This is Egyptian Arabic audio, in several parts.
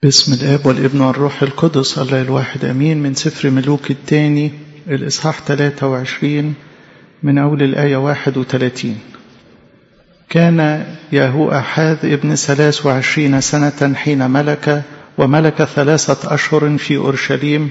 باسم الآب والابن والروح القدس الله الواحد أمين من سفر ملوك الثاني الإصحاح 23 من أول الآية 31 كان ياهو أحاذ ابن ثلاث وعشرين سنة حين ملك وملك ثلاثة أشهر في أورشليم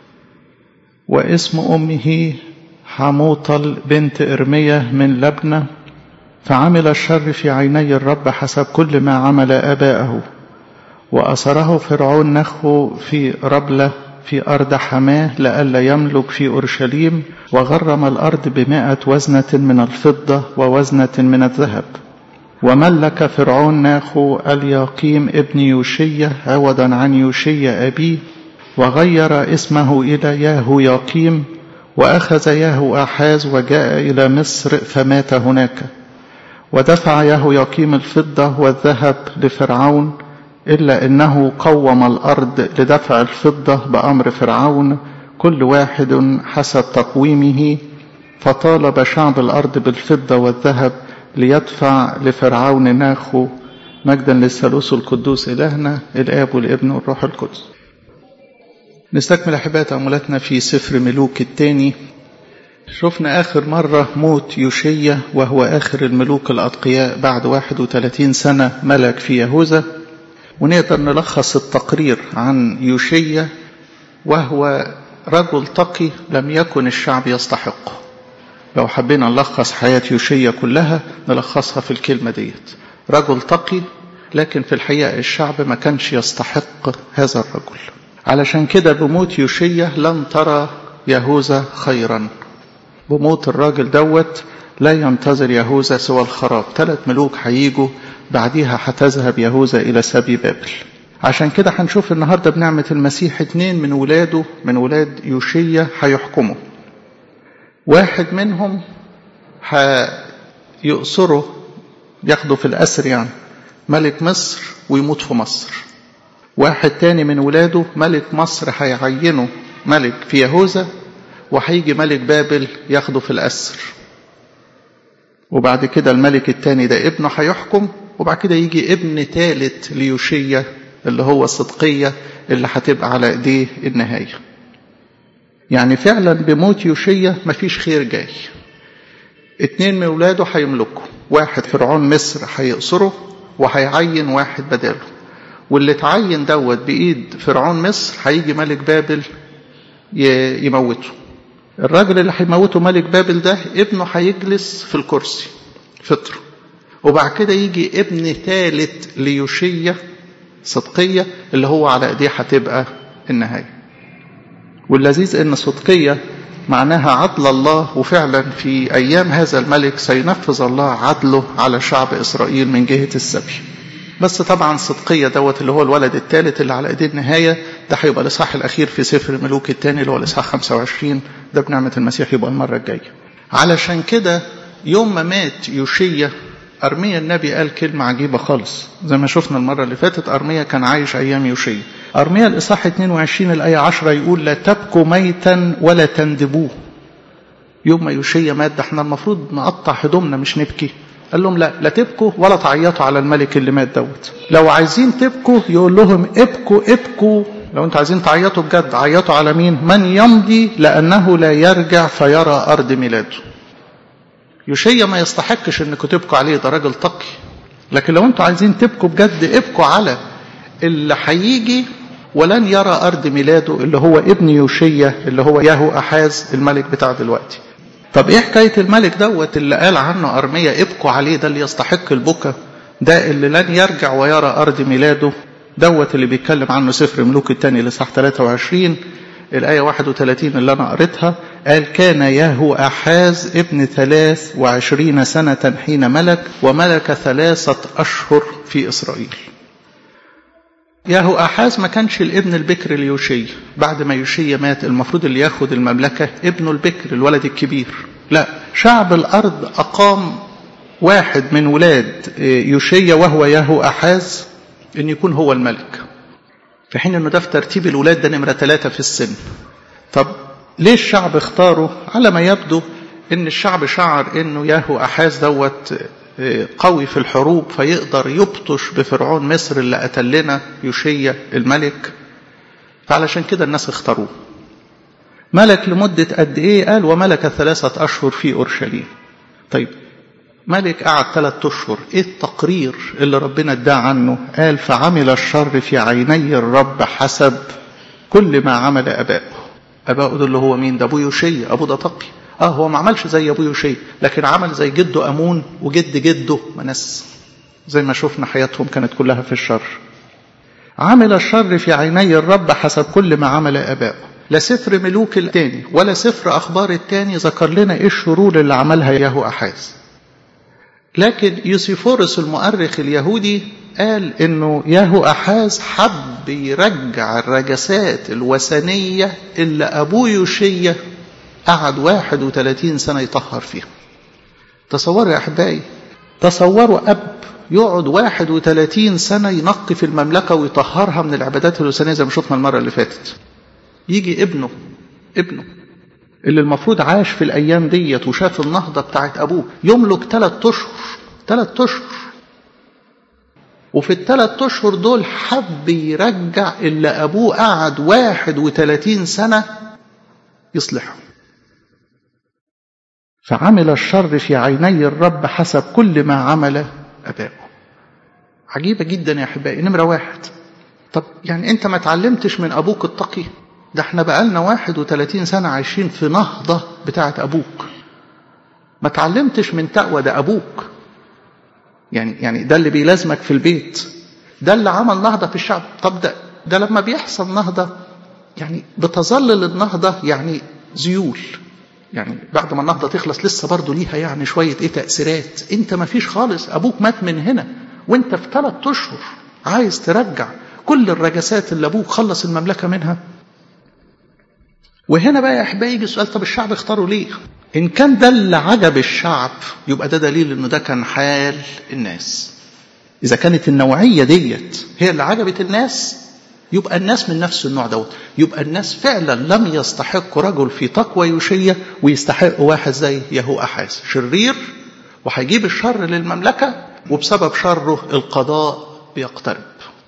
واسم أمه حموطل بنت إرمية من لبنة فعمل الشر في عيني الرب حسب كل ما عمل آباءه وأسره فرعون نخه في ربلة في أرض حماه لئلا يملك في أورشليم وغرم الأرض بمائة وزنة من الفضة ووزنة من الذهب وملك فرعون ناخو الياقيم ابن يوشية عوضا عن يوشية أبيه وغير اسمه إلى ياهو ياقيم وأخذ ياهو أحاز وجاء إلى مصر فمات هناك ودفع ياهو ياقيم الفضة والذهب لفرعون إلا أنه قوم الأرض لدفع الفضة بأمر فرعون كل واحد حسب تقويمه فطالب شعب الأرض بالفضة والذهب ليدفع لفرعون ناخو مجدا للثالوث القدوس إلهنا الآب والابن والروح القدس نستكمل أحباء تأملاتنا في سفر ملوك الثاني شفنا آخر مرة موت يوشية وهو آخر الملوك الأتقياء بعد 31 سنة ملك في يهوذا ونقدر نلخص التقرير عن يوشية وهو رجل تقي لم يكن الشعب يستحقه لو حبينا نلخص حياة يوشية كلها نلخصها في الكلمة ديت رجل تقي لكن في الحقيقة الشعب ما كانش يستحق هذا الرجل علشان كده بموت يوشية لن ترى يهوذا خيرا بموت الراجل دوت لا ينتظر يهوذا سوى الخراب ثلاث ملوك هيجوا بعديها هتذهب يهوذا إلى سبي بابل عشان كده هنشوف النهاردة بنعمة المسيح اتنين من ولاده من ولاد يوشية هيحكموا واحد منهم هيقصروا ياخدوا في الأسر يعني ملك مصر ويموت في مصر واحد تاني من ولاده ملك مصر هيعينه ملك في يهوذا وهيجي ملك بابل ياخده في الأسر وبعد كده الملك التاني ده ابنه هيحكم وبعد كده يجي ابن ثالث ليوشية اللي هو صدقية اللي هتبقى على ايديه النهاية يعني فعلا بموت يوشية مفيش خير جاي اتنين من ولاده هيملكوا واحد فرعون مصر هيقصره وهيعين واحد بداله واللي اتعين دوت بإيد فرعون مصر هيجي ملك بابل يموته الراجل اللي هيموته ملك بابل ده ابنه هيجلس في الكرسي فطره وبعد كده يجي ابن ثالث ليوشية صدقية اللي هو على ايديه هتبقى النهاية واللذيذ ان صدقية معناها عدل الله وفعلا في ايام هذا الملك سينفذ الله عدله على شعب اسرائيل من جهة السبي بس طبعا صدقية دوت اللي هو الولد الثالث اللي على ايديه النهاية ده هيبقى الاصحاح الاخير في سفر الملوك الثاني اللي هو الاصحاح 25 ده بنعمة المسيح يبقى المرة الجاية علشان كده يوم ما مات يوشية أرميا النبي قال كلمة عجيبة خالص زي ما شفنا المرة اللي فاتت أرميا كان عايش أيام يوشية أرميا الإصحاح 22 الآية 10 يقول لا تبكوا ميتا ولا تندبوه يوم ما يوشية مات ده احنا المفروض نقطع هدومنا مش نبكي قال لهم لا لا تبكوا ولا تعيطوا على الملك اللي مات دوت لو عايزين تبكوا يقول لهم ابكوا ابكوا لو انتوا عايزين تعيطوا بجد عيطوا على مين من يمضي لأنه لا يرجع فيرى أرض ميلاده يوشيا ما يستحقش انكم تبكوا عليه ده راجل تقي لكن لو انتوا عايزين تبكوا بجد ابكوا على اللي هيجي ولن يرى ارض ميلاده اللي هو ابن يوشيا اللي هو ياهو احاز الملك بتاع دلوقتي طب ايه حكايه الملك دوت اللي قال عنه ارميا ابكوا عليه ده اللي يستحق البكا ده اللي لن يرجع ويرى ارض ميلاده دوت اللي بيتكلم عنه سفر ملوك الثاني لصح 23 الآية 31 اللي أنا قريتها قال كان ياهو أحاز ابن ثلاث وعشرين سنة حين ملك وملك ثلاثة أشهر في إسرائيل ياهو أحاز ما كانش الابن البكر ليوشي بعد ما يوشي مات المفروض اللي ياخد المملكة ابنه البكر الولد الكبير لا شعب الأرض أقام واحد من ولاد يوشية وهو ياهو أحاز أن يكون هو الملك في حين انه ده في ترتيب الولاد ده نمره ثلاثة في السن طب ليه الشعب اختاره على ما يبدو ان الشعب شعر انه ياهو احاز دوت قوي في الحروب فيقدر يبطش بفرعون مصر اللي قتل لنا يوشيا الملك فعلشان كده الناس اختاروه ملك لمدة قد ايه قال وملك ثلاثة اشهر في اورشليم طيب ملك قعد ثلاثة اشهر ايه التقرير اللي ربنا اداه عنه قال فعمل الشر في عيني الرب حسب كل ما عمل ابائه ابائه ده اللي هو مين ده ابو يوشيا ابو ده تقي اه هو ما عملش زي ابو يوشيا لكن عمل زي جده امون وجد جده منس زي ما شفنا حياتهم كانت كلها في الشر عمل الشر في عيني الرب حسب كل ما عمل ابائه لا سفر ملوك التاني ولا سفر اخبار التاني ذكر لنا ايه الشرور اللي عملها ياهو احاز لكن يوسيفورس المؤرخ اليهودي قال انه ياهو احاز حب يرجع الرجسات الوثنيه اللي ابوه يوشيا قعد 31 سنه يطهر فيها تصوروا يا احبائي تصوروا اب يقعد 31 سنه ينقي في المملكه ويطهرها من العبادات الوثنيه زي ما شفنا المره اللي فاتت يجي ابنه ابنه اللي المفروض عاش في الايام ديت وشاف النهضه بتاعت ابوه يملك ثلاث اشهر ثلاث اشهر وفي الثلاث اشهر دول حب يرجع اللي ابوه قعد 31 سنه يصلحه فعمل الشر في عيني الرب حسب كل ما عمل ابائه عجيبه جدا يا احبائي نمره واحد طب يعني انت ما تعلمتش من ابوك التقي ده احنا بقالنا 31 سنة عايشين في نهضة بتاعة أبوك ما تعلمتش من تقوى ده أبوك يعني يعني ده اللي بيلازمك في البيت ده اللي عمل نهضة في الشعب طب ده ده لما بيحصل نهضة يعني بتظلل النهضة يعني زيول يعني بعد ما النهضة تخلص لسه برضه ليها يعني شوية ايه تأثيرات انت ما فيش خالص ابوك مات من هنا وانت في ثلاث اشهر عايز ترجع كل الرجسات اللي ابوك خلص المملكة منها وهنا بقى يا احبائي يجي سؤال طب الشعب اختاروا ليه؟ ان كان ده اللي عجب الشعب يبقى ده دليل انه ده كان حال الناس. اذا كانت النوعيه ديت هي اللي عجبت الناس يبقى الناس من نفس النوع دوت، يبقى الناس فعلا لم يستحقوا رجل في تقوى يوشيه ويستحقوا واحد زي يهو احاز، شرير وهيجيب الشر للمملكه وبسبب شره القضاء بيقترب.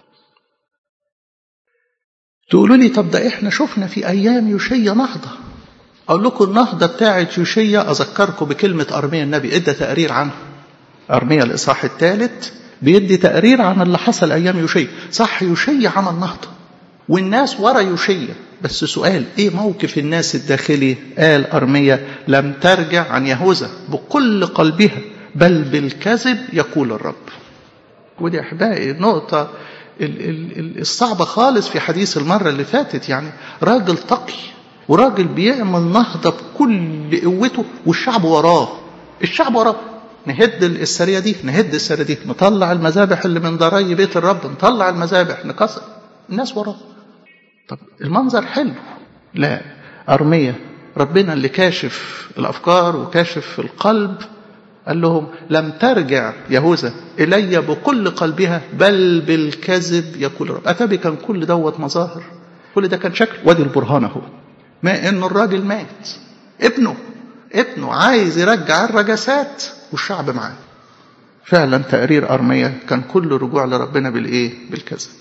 تقولوا لي طب ده احنا شفنا في ايام يوشيا نهضه اقول لكم النهضه بتاعه يوشيا اذكركم بكلمه ارميا النبي ادى تقرير عنها ارميا الاصحاح الثالث بيدي تقرير عن اللي حصل ايام يوشيا صح يوشيا عمل نهضه والناس ورا يوشيا بس سؤال ايه موقف الناس الداخلي قال ارميا لم ترجع عن يهوذا بكل قلبها بل بالكذب يقول الرب ودي احبائي نقطه الصعبة خالص في حديث المرة اللي فاتت يعني راجل تقي وراجل بيعمل نهضة بكل قوته والشعب وراه الشعب وراه نهد السرية دي نهد السرية دي نطلع المذابح اللي من ضراي بيت الرب نطلع المذابح نكسر الناس وراه طب المنظر حلو لا أرمية ربنا اللي كاشف الأفكار وكاشف القلب قال لهم لم ترجع يهوذا إلي بكل قلبها بل بالكذب يقول الرب أتبي كان كل دوت مظاهر كل ده كان شكل وادي البرهان اهو ما إنه الراجل مات ابنه ابنه عايز يرجع الرجسات والشعب معاه فعلا تقرير أرمية كان كل رجوع لربنا بالإيه بالكذب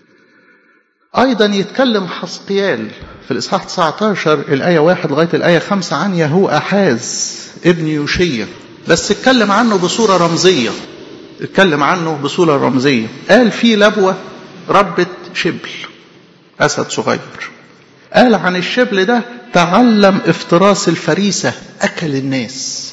أيضا يتكلم حسقيال في الإصحاح 19 الآية 1 لغاية الآية 5 عن يهو أحاز ابن يوشيا بس اتكلم عنه بصورة رمزية اتكلم عنه بصورة رمزية قال في لبوة ربة شبل أسد صغير قال عن الشبل ده تعلم افتراس الفريسة أكل الناس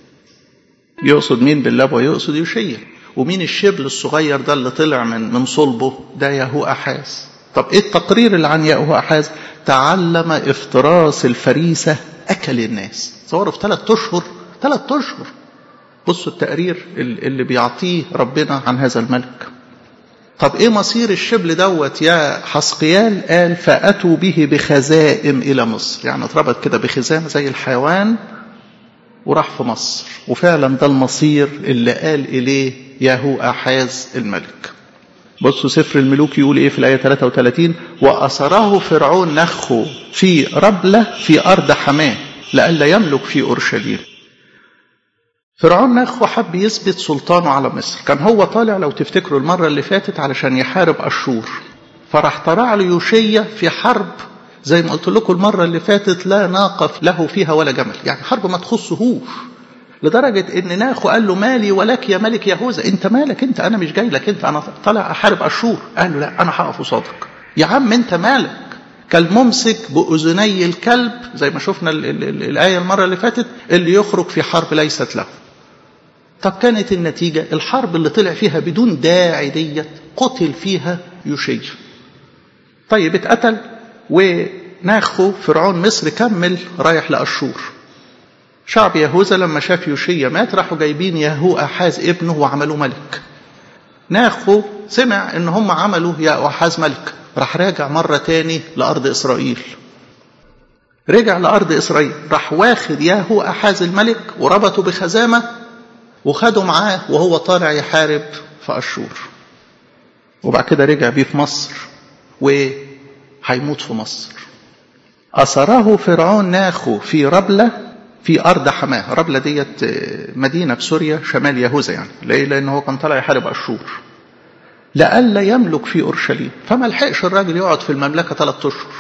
يقصد مين باللبوة يقصد يوشيا ومين الشبل الصغير ده اللي طلع من من صلبه ده يهو أحاز طب ايه التقرير اللي عن يهو أحاز تعلم افتراس الفريسة أكل الناس تصوروا في ثلاث أشهر ثلاث أشهر بصوا التقرير اللي بيعطيه ربنا عن هذا الملك طب ايه مصير الشبل دوت يا حسقيال قال فأتوا به بخزائم إلى مصر يعني اتربط كده بخزامة زي الحيوان وراح في مصر وفعلا ده المصير اللي قال إليه ياهو أحاز الملك بصوا سفر الملوك يقول ايه في الآية 33 وأسره فرعون نخه في ربلة في أرض حماه لئلا يملك في أورشليم فرعون نخو حب يثبت سلطانه على مصر كان هو طالع لو تفتكروا المرة اللي فاتت علشان يحارب أشور فراح طلع له يوشية في حرب زي ما قلت لكم المرة اللي فاتت لا ناقة له فيها ولا جمل يعني حرب ما تخصهوش لدرجة ان ناخو قال له مالي ولك يا ملك يهوذا انت مالك انت انا مش جاي لك انت انا طالع احارب اشور قال له لا انا هقف قصادك يا عم انت مالك كالممسك بأذني الكلب زي ما شفنا ال ال ال الآية المرة اللي فاتت اللي يخرج في حرب ليست له طب كانت النتيجة الحرب اللي طلع فيها بدون داعي ديت قتل فيها يوشيا طيب اتقتل وناخو فرعون مصر كمل رايح لأشور شعب يهوذا لما شاف يوشيا مات راحوا جايبين يهو أحاز ابنه وعملوه ملك ناخو سمع ان هم عملوا يا أحاز ملك راح راجع مرة تاني لأرض إسرائيل رجع لأرض إسرائيل راح واخد ياهو أحاز الملك وربطه بخزامة وخده معاه وهو طالع يحارب في أشور وبعد كده رجع بيه في مصر وهيموت في مصر أسره فرعون ناخو في ربلة في أرض حماه ربلة ديت مدينة في سوريا شمال يهوذا يعني ليه لأن هو كان طالع يحارب أشور لئلا يملك في أورشليم فما لحقش الراجل يقعد في المملكة ثلاثة أشهر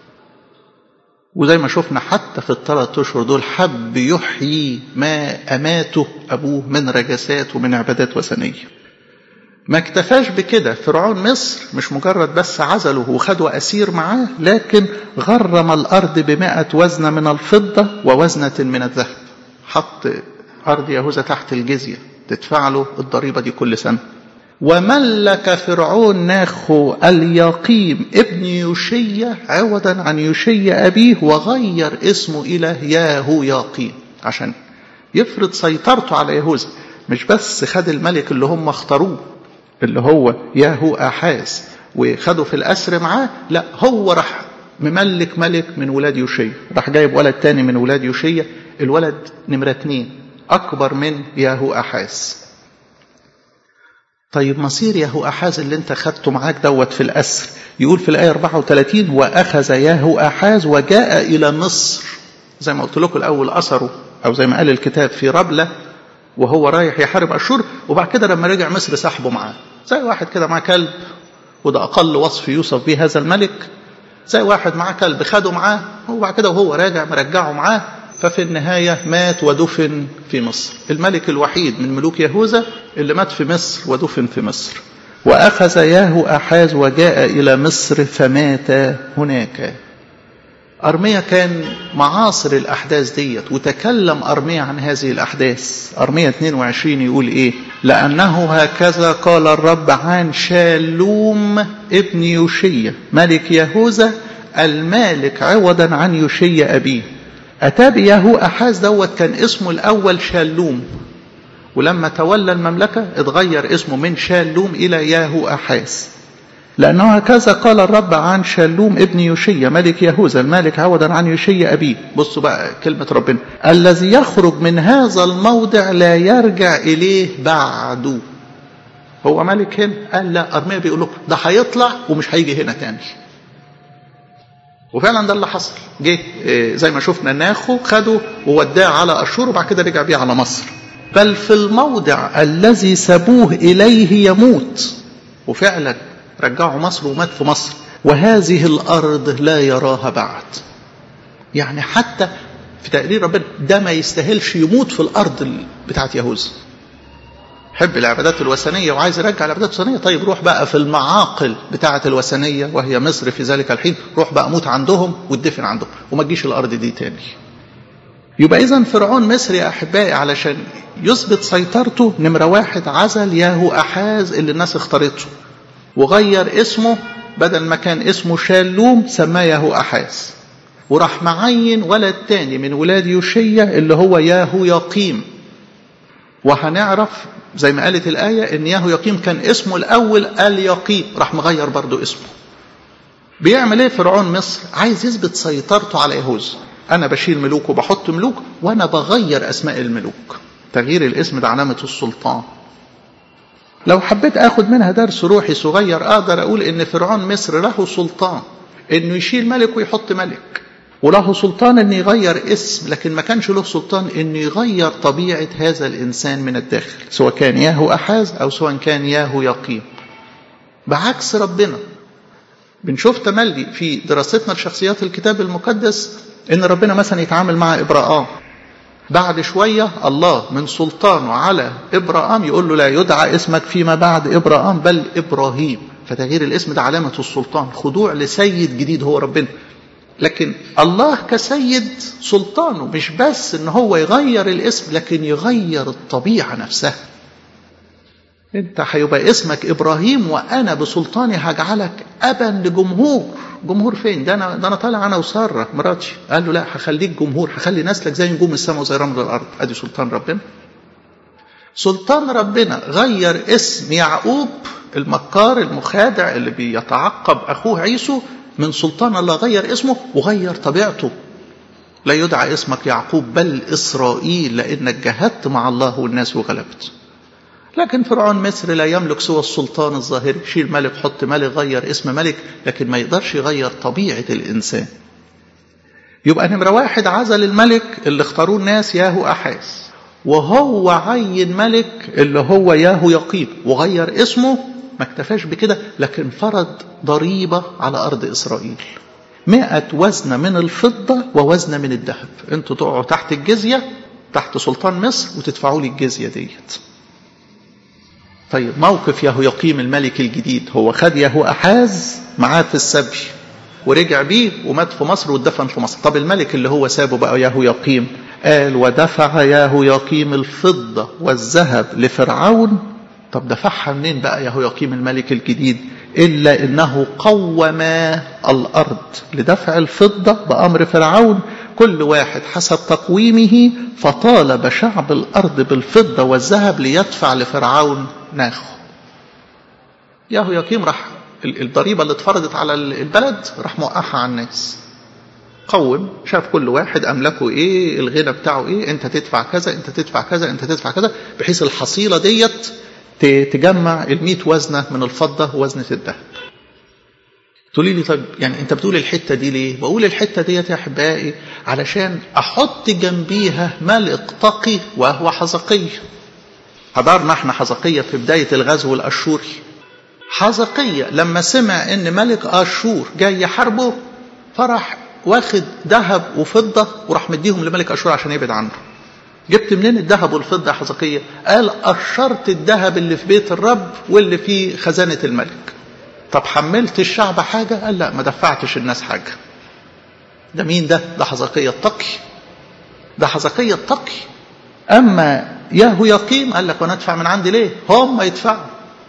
وزي ما شفنا حتى في الثلاث أشهر دول حب يحيي ما أماته أبوه من رجسات ومن عبادات وثنية ما اكتفاش بكده فرعون مصر مش مجرد بس عزله وخده أسير معاه لكن غرم الأرض بمائة وزنة من الفضة ووزنة من الذهب حط أرض يهوذا تحت الجزية تدفع له الضريبة دي كل سنة وملك فرعون ناخو اليقيم ابن يوشية عوضا عن يوشية أبيه وغير اسمه إلى ياهو ياقيم عشان يفرض سيطرته على يهوذا مش بس خد الملك اللي هم اختاروه اللي هو ياهو أحاز وخده في الأسر معاه لا هو راح مملك ملك من ولاد يوشية راح جايب ولد تاني من ولاد يوشية الولد نمرة اتنين أكبر من ياهو أحاز طيب مصير ياهو أحاز اللي انت خدته معاك دوت في الأسر يقول في الآية 34 وأخذ ياهو أحاز وجاء إلى مصر زي ما قلت لكم الأول أثره أو زي ما قال الكتاب في ربلة وهو رايح يحارب أشور وبعد كده لما رجع مصر سحبه معاه زي واحد كده معاه كلب وده أقل وصف يوصف به هذا الملك زي واحد معاه كلب خده معاه وبعد كده وهو راجع مرجعه معاه ففي النهاية مات ودفن في مصر الملك الوحيد من ملوك يهوذا اللي مات في مصر ودفن في مصر وأخذ ياهو أحاز وجاء إلى مصر فمات هناك أرميا كان معاصر الأحداث ديت وتكلم أرميا عن هذه الأحداث أرميا 22 يقول إيه لأنه هكذا قال الرب عن شالوم ابن يوشية ملك يهوذا المالك عوضا عن يوشية أبيه أتى بيهو أحاز دوت كان اسمه الأول شالوم ولما تولى المملكة اتغير اسمه من شالوم إلى ياهو أحاز لأنه هكذا قال الرب عن شالوم ابن يوشية ملك يهوذا المالك عوضا عن يوشية أبيه بصوا بقى كلمة ربنا الذي يخرج من هذا الموضع لا يرجع إليه بعده هو ملك هنا قال لا أرميا بيقول له ده هيطلع ومش هيجي هنا تاني وفعلا ده اللي حصل جه زي ما شفنا ناخو خده ووداه على أشور وبعد كده رجع بيه على مصر بل في الموضع الذي سبوه إليه يموت وفعلا رجعوا مصر ومات في مصر وهذه الأرض لا يراها بعد يعني حتى في تقرير ربنا ده ما يستاهلش يموت في الأرض بتاعت يهوذا حب العبادات الوثنية وعايز يرجع العبادات الوثنية طيب روح بقى في المعاقل بتاعة الوثنية وهي مصر في ذلك الحين روح بقى موت عندهم واتدفن عندهم وما تجيش الأرض دي تاني يبقى إذا فرعون مصر يا أحبائي علشان يثبت سيطرته نمرة واحد عزل ياهو أحاز اللي الناس اختارته وغير اسمه بدل ما كان اسمه شالوم سماه ياهو أحاز وراح معين ولد تاني من ولاد يوشية اللي هو ياهو يقيم وهنعرف زي ما قالت الآية إن ياهو يقيم كان اسمه الأول اليقيم راح مغير برضو اسمه بيعمل ايه فرعون مصر عايز يثبت سيطرته على يهوذا انا بشيل ملوك وبحط ملوك وانا بغير اسماء الملوك تغيير الاسم ده علامة السلطان لو حبيت اخد منها درس روحي صغير اقدر اقول ان فرعون مصر له سلطان انه يشيل ملك ويحط ملك وله سلطان أن يغير اسم لكن ما كانش له سلطان أن يغير طبيعة هذا الإنسان من الداخل سواء كان ياهو أحاز أو سواء كان ياهو يقيم بعكس ربنا بنشوف تملي في دراستنا لشخصيات الكتاب المقدس ان ربنا مثلا يتعامل مع ابراهام بعد شوية الله من سلطانه على إبراهام يقول له لا يدعى اسمك فيما بعد إبراهام بل إبراهيم فتغيير الاسم ده علامة السلطان خضوع لسيد جديد هو ربنا لكن الله كسيد سلطانه مش بس ان هو يغير الاسم لكن يغير الطبيعة نفسها انت هيبقى اسمك ابراهيم وانا بسلطاني هجعلك ابا لجمهور جمهور فين ده انا ده انا طالع انا وساره مراتي قال له لا هخليك جمهور هخلي نسلك زي نجوم السماء وزي رمل الارض ادي سلطان ربنا سلطان ربنا غير اسم يعقوب المكار المخادع اللي بيتعقب اخوه عيسو من سلطان الله غير اسمه وغير طبيعته لا يدعى اسمك يعقوب بل اسرائيل لانك جاهدت مع الله والناس وغلبت لكن فرعون مصر لا يملك سوى السلطان الظاهري شيل ملك حط ملك غير اسم ملك لكن ما يقدرش يغير طبيعة الإنسان يبقى نمرة واحد عزل الملك اللي اختاروه الناس ياهو أحاس وهو عين ملك اللي هو ياهو يقيم وغير اسمه ما اكتفاش بكده لكن فرض ضريبة على أرض إسرائيل مئة وزنة من الفضة ووزنة من الذهب انتوا تقعوا تحت الجزية تحت سلطان مصر وتدفعوا لي الجزية ديت طيب موقف يهو يقيم الملك الجديد هو خد يهو أحاز معاه في السبي ورجع بيه ومات في مصر واتدفن في مصر طب الملك اللي هو سابه بقى يهو يقيم قال ودفع يهو يقيم الفضة والذهب لفرعون طب دفعها منين بقى يهو يقيم الملك الجديد إلا إنه قوم الأرض لدفع الفضة بأمر فرعون كل واحد حسب تقويمه فطالب شعب الأرض بالفضة والذهب ليدفع لفرعون ناخه ياهو يقيم راح الضريبة اللي اتفرضت على البلد راح موقعها على الناس قوم شاف كل واحد أملكه إيه الغنى بتاعه إيه أنت تدفع كذا أنت تدفع كذا أنت تدفع كذا بحيث الحصيلة ديت تجمع المئة وزنة من الفضة ووزنة الذهب تقولي لي طيب يعني انت بتقول الحتة دي ليه بقول الحتة ديت يا احبائي علشان احط جنبيها ملك تقي وهو حزقية حضرنا احنا حزقية في بداية الغزو الاشوري حزقية لما سمع ان ملك اشور جاي يحاربه فرح واخد ذهب وفضة وراح مديهم لملك اشور عشان يبعد عنه جبت منين الذهب والفضة يا حزقية قال قشرت الذهب اللي في بيت الرب واللي في خزانة الملك طب حملت الشعب حاجة قال لا ما دفعتش الناس حاجة ده مين ده ده حزقية التقي ده حزقية التقي أما ياهو يقيم قال لك وانا ادفع من عندي ليه هم يدفعوا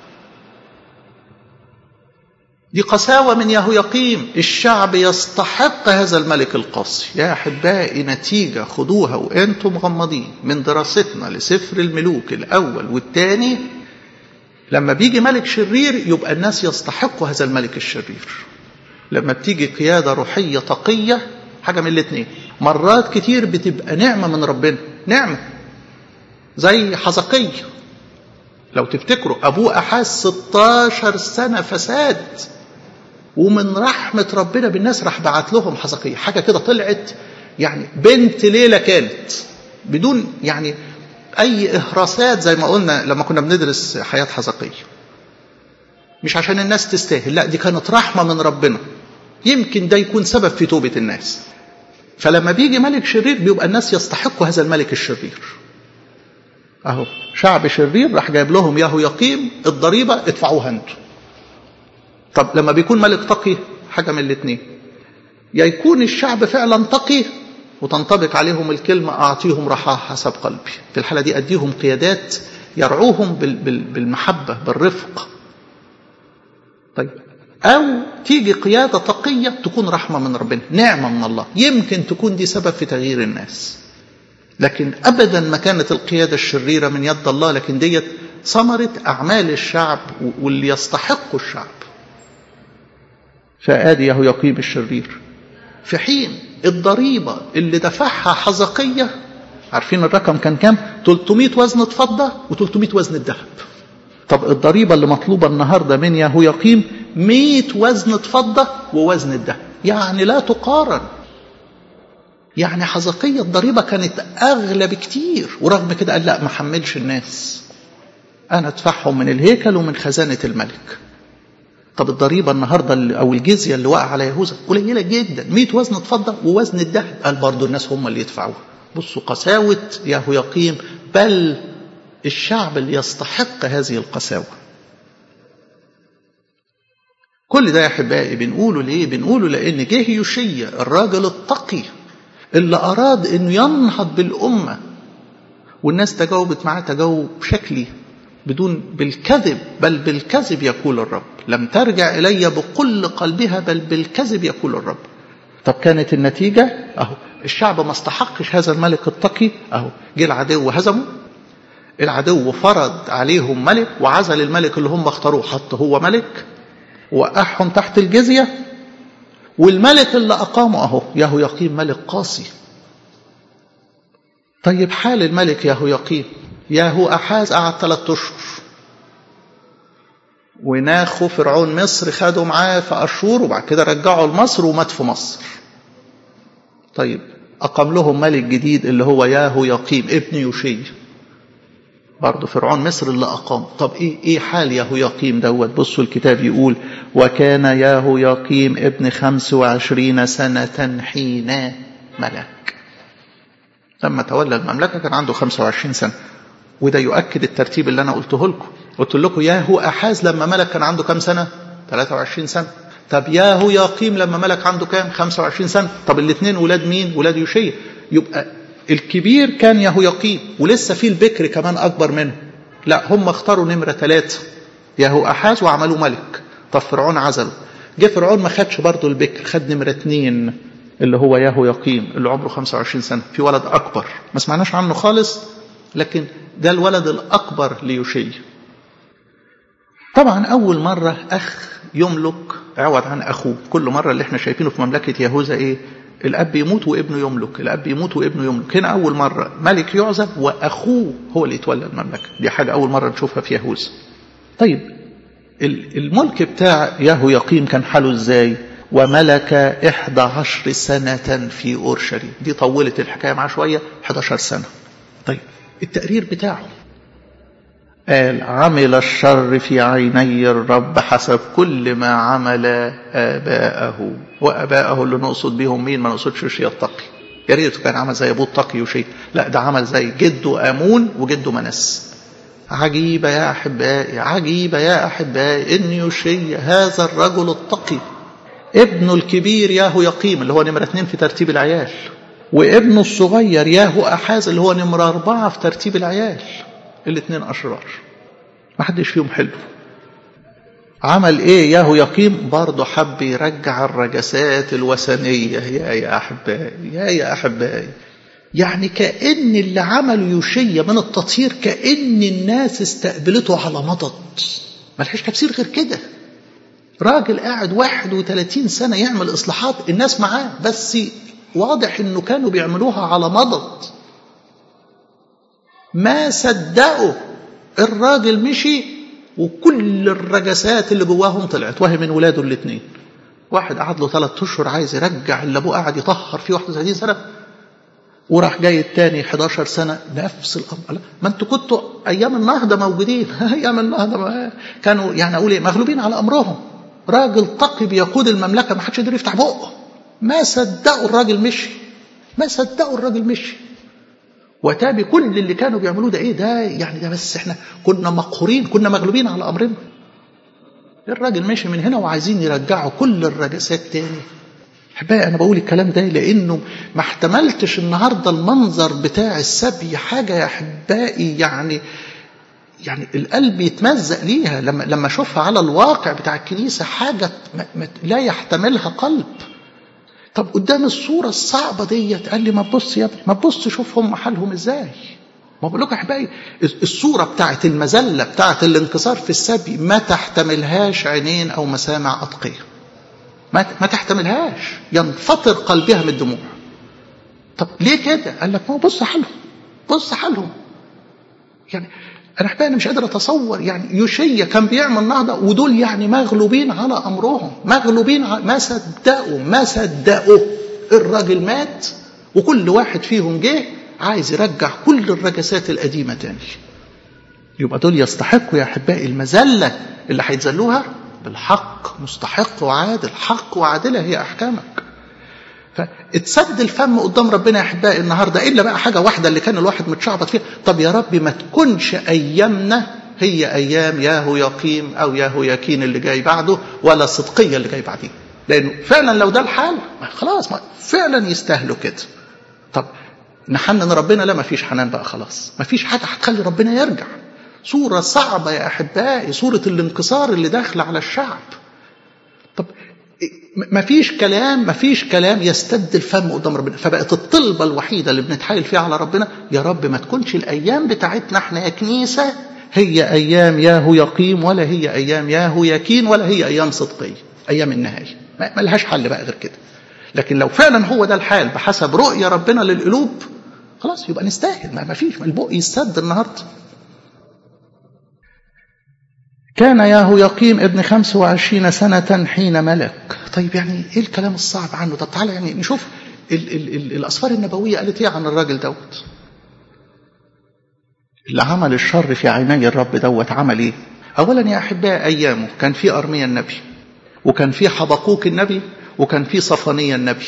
دي قساوة من ياهو يقيم الشعب يستحق هذا الملك القاسي يا أحبائي نتيجة خدوها وأنتم مغمضين من دراستنا لسفر الملوك الأول والثاني لما بيجي ملك شرير يبقى الناس يستحقوا هذا الملك الشرير لما بتيجي قيادة روحية تقية حاجة من الاثنين مرات كتير بتبقى نعمة من ربنا نعمة زي حزقية لو تفتكروا أبوه أحاز 16 سنة فساد ومن رحمة ربنا بالناس راح بعت لهم حزقية حاجة كده طلعت يعني بنت ليلة كانت بدون يعني أي إهراسات زي ما قلنا لما كنا بندرس حياة حزقية مش عشان الناس تستاهل لا دي كانت رحمة من ربنا يمكن ده يكون سبب في توبة الناس فلما بيجي ملك شرير بيبقى الناس يستحقوا هذا الملك الشرير اهو شعب شرير راح جايب لهم ياهو يقيم الضريبة ادفعوها انتوا طب لما بيكون ملك تقي حاجة من الاثنين يا يكون الشعب فعلا تقي وتنطبق عليهم الكلمة أعطيهم رحاه حسب قلبي في الحالة دي أديهم قيادات يرعوهم بالمحبة بالرفق طيب أو تيجي قيادة تقية تكون رحمة من ربنا نعمة من الله يمكن تكون دي سبب في تغيير الناس لكن أبدا ما كانت القيادة الشريرة من يد الله لكن ديت ثمرة أعمال الشعب واللي يستحقه الشعب فآدي يهو يقيم الشرير في حين الضريبة اللي دفعها حزقية عارفين الرقم كان كام 300 وزنة فضة و300 وزنة ذهب طب الضريبة اللي مطلوبة النهاردة من يهو يقيم 100 وزنة فضة ووزن الذهب يعني لا تقارن يعني حزقية الضريبة كانت أغلى بكتير ورغم كده قال لا ما حملش الناس أنا أدفعهم من الهيكل ومن خزانة الملك طب الضريبة النهاردة أو الجزية اللي وقع على يهوذا قليلة جدا 100 وزن فضة ووزن الذهب قال برضو الناس هم اللي يدفعوها بصوا قساوة يهويقيم بل الشعب اللي يستحق هذه القساوة كل ده يا أحبائي بنقوله ليه بنقوله لأن جه يوشيا الراجل التقي اللي أراد أنه ينهض بالأمة والناس تجاوبت معاه تجاوب شكلي بدون بالكذب بل بالكذب يقول الرب لم ترجع إلي بكل قلبها بل بالكذب يقول الرب طب كانت النتيجة أهو الشعب ما استحقش هذا الملك التقي أهو جه العدو هزمه العدو فرض عليهم ملك وعزل الملك اللي هم اختاروه حط هو ملك وقعهم تحت الجزية والملك اللي أقامه أهو يهو يقيم ملك قاسي طيب حال الملك يهو يقيم ياهو أحاز قعد ثلاثة أشهر وناخو فرعون مصر خدوا معاه في أشهر وبعد كده رجعوا لمصر ومات في مصر طيب أقام لهم ملك جديد اللي هو ياهو يقيم ابن يوشي برضه فرعون مصر اللي أقام طب إيه, إيه حال ياهو يقيم دوت بصوا الكتاب يقول وكان ياهو يقيم ابن خمس وعشرين سنة حين ملك لما تولى المملكة كان عنده 25 سنة وده يؤكد الترتيب اللي أنا قلته لكم قلت لكم ياهو أحاز لما ملك كان عنده كام سنة 23 سنة طب ياهو يقيم لما ملك عنده كام 25 سنة طب الاثنين ولاد مين ولاد يوشيا يبقى الكبير كان ياهو يقيم ولسه في البكر كمان أكبر منه لا هم اختاروا نمرة ثلاثة ياهو أحاز وعملوا ملك طب فرعون عزله جه فرعون ما خدش برضه البكر خد نمرة اثنين اللي هو ياهو يقيم اللي عمره 25 سنة في ولد أكبر ما سمعناش عنه خالص لكن ده الولد الأكبر ليوشي طبعا أول مرة أخ يملك عوض عن أخوه كل مرة اللي احنا شايفينه في مملكة يهوذا إيه الأب يموت وابنه يملك الأب يموت وابنه يملك هنا أول مرة ملك يعزب وأخوه هو اللي يتولى المملكة دي حاجة أول مرة نشوفها في يهوذا طيب الملك بتاع ياهو يقيم كان حاله ازاي وملك إحدى عشر سنة في أورشليم دي طولت الحكاية معاه شوية 11 سنة طيب التقرير بتاعه قال عمل الشر في عيني الرب حسب كل ما عمل آباءه وآباءه اللي نقصد بيهم مين ما نقصدش يوشيا التقي يا ريته كان عمل زي أبوه التقي يوشيا لا ده عمل زي جده آمون وجده منس عجيبة يا أحبائي عجيبة يا أحبائي إن يوشيا هذا الرجل التقي ابنه الكبير ياهو يقيم اللي هو نمرة اثنين في ترتيب العيال وابنه الصغير ياهو أحاز اللي هو نمرة أربعة في ترتيب العيال الاثنين أشرار ما حدش فيهم حلو عمل ايه ياهو يقيم برضه حب يرجع الرجسات الوثنية يا يا أحبائي يا يا أحبائي يعني كأن اللي عمله يوشيا من التطهير كأن الناس استقبلته على مضض ملهاش تفسير غير كده راجل قاعد 31 سنة يعمل إصلاحات الناس معاه بس واضح إنه كانوا بيعملوها على مضض ما صدقوا الراجل مشي وكل الرجسات اللي جواهم طلعت وهي من ولاده الاثنين واحد قعد له ثلاث اشهر عايز يرجع اللي ابوه قاعد يطهر فيه 31 سنه وراح جاي التاني 11 سنه نفس الامر ما انتوا كنتوا ايام النهضه موجودين ايام النهضه ما كانوا يعني اقول ايه مغلوبين على امرهم راجل تقي بيقود المملكه ما حدش يقدر يفتح بقه ما صدقوا الراجل مشي ما صدقوا الراجل مشي وتابي كل اللي كانوا بيعملوه ده ايه ده يعني ده بس احنا كنا مقهورين كنا مغلوبين على امرنا الراجل ماشي من هنا وعايزين يرجعوا كل الرجسات تاني احبائي انا بقول الكلام ده لانه ما احتملتش النهارده المنظر بتاع السبي حاجه يا احبائي يعني يعني القلب يتمزق ليها لما لما اشوفها على الواقع بتاع الكنيسه حاجه لا يحتملها قلب طب قدام الصورة الصعبة ديت قال لي ما تبص يا ابني ما تبص شوف هم حالهم ازاي ما بقول لكم احبائي الصورة بتاعت المذلة بتاعت الانكسار في السبي ما تحتملهاش عينين او مسامع اتقية ما ما تحتملهاش ينفطر قلبها من الدموع طب ليه كده؟ قال لك ما هو بص حالهم بص حالهم يعني انا احبائي انا مش قادر اتصور يعني يوشيا كان بيعمل نهضه ودول يعني مغلوبين على امرهم مغلوبين على ما صدقوا ما صدقوا الراجل مات وكل واحد فيهم جه عايز يرجع كل الرجسات القديمة تاني يبقى دول يستحقوا يا أحبائي المذلة اللي هيتذلوها بالحق مستحق وعادل حق وعادلة هي أحكامك فاتسد الفم قدام ربنا يا أحبائي النهاردة إلا بقى حاجة واحدة اللي كان الواحد متشعبط فيها طب يا ربي ما تكونش أيامنا هي أيام ياهو يقيم أو ياهو يكين اللي جاي بعده ولا صدقية اللي جاي بعديه لأنه فعلا لو ده الحال خلاص ما فعلا يستاهلوا كده طب نحنن ربنا لا ما فيش حنان بقى خلاص ما فيش حاجة هتخلي ربنا يرجع صورة صعبة يا أحبائي صورة الانكسار اللي داخل على الشعب طب ما فيش كلام ما فيش كلام يستد الفم قدام ربنا فبقت الطلبة الوحيدة اللي بنتحايل فيها على ربنا يا رب ما تكونش الأيام بتاعتنا احنا يا كنيسة هي أيام ياهو يقيم ولا هي أيام ياهو يكين ولا هي أيام صدقية أيام النهاية ما لهاش حل بقى غير كده لكن لو فعلا هو ده الحال بحسب رؤية ربنا للقلوب خلاص يبقى نستاهل ما فيش ما البق يسد النهارده كان ياهو يقيم ابن خمس وعشرين سنة حين ملك طيب يعني ايه الكلام الصعب عنه طب تعالى يعني نشوف ال ال ال الأسفار النبوية قالت ايه عن الراجل دوت اللي عمل الشر في عيني الرب دوت عمل ايه اولا يا احبائي ايامه كان في ارميا النبي وكان في حبقوك النبي وكان في صفانية النبي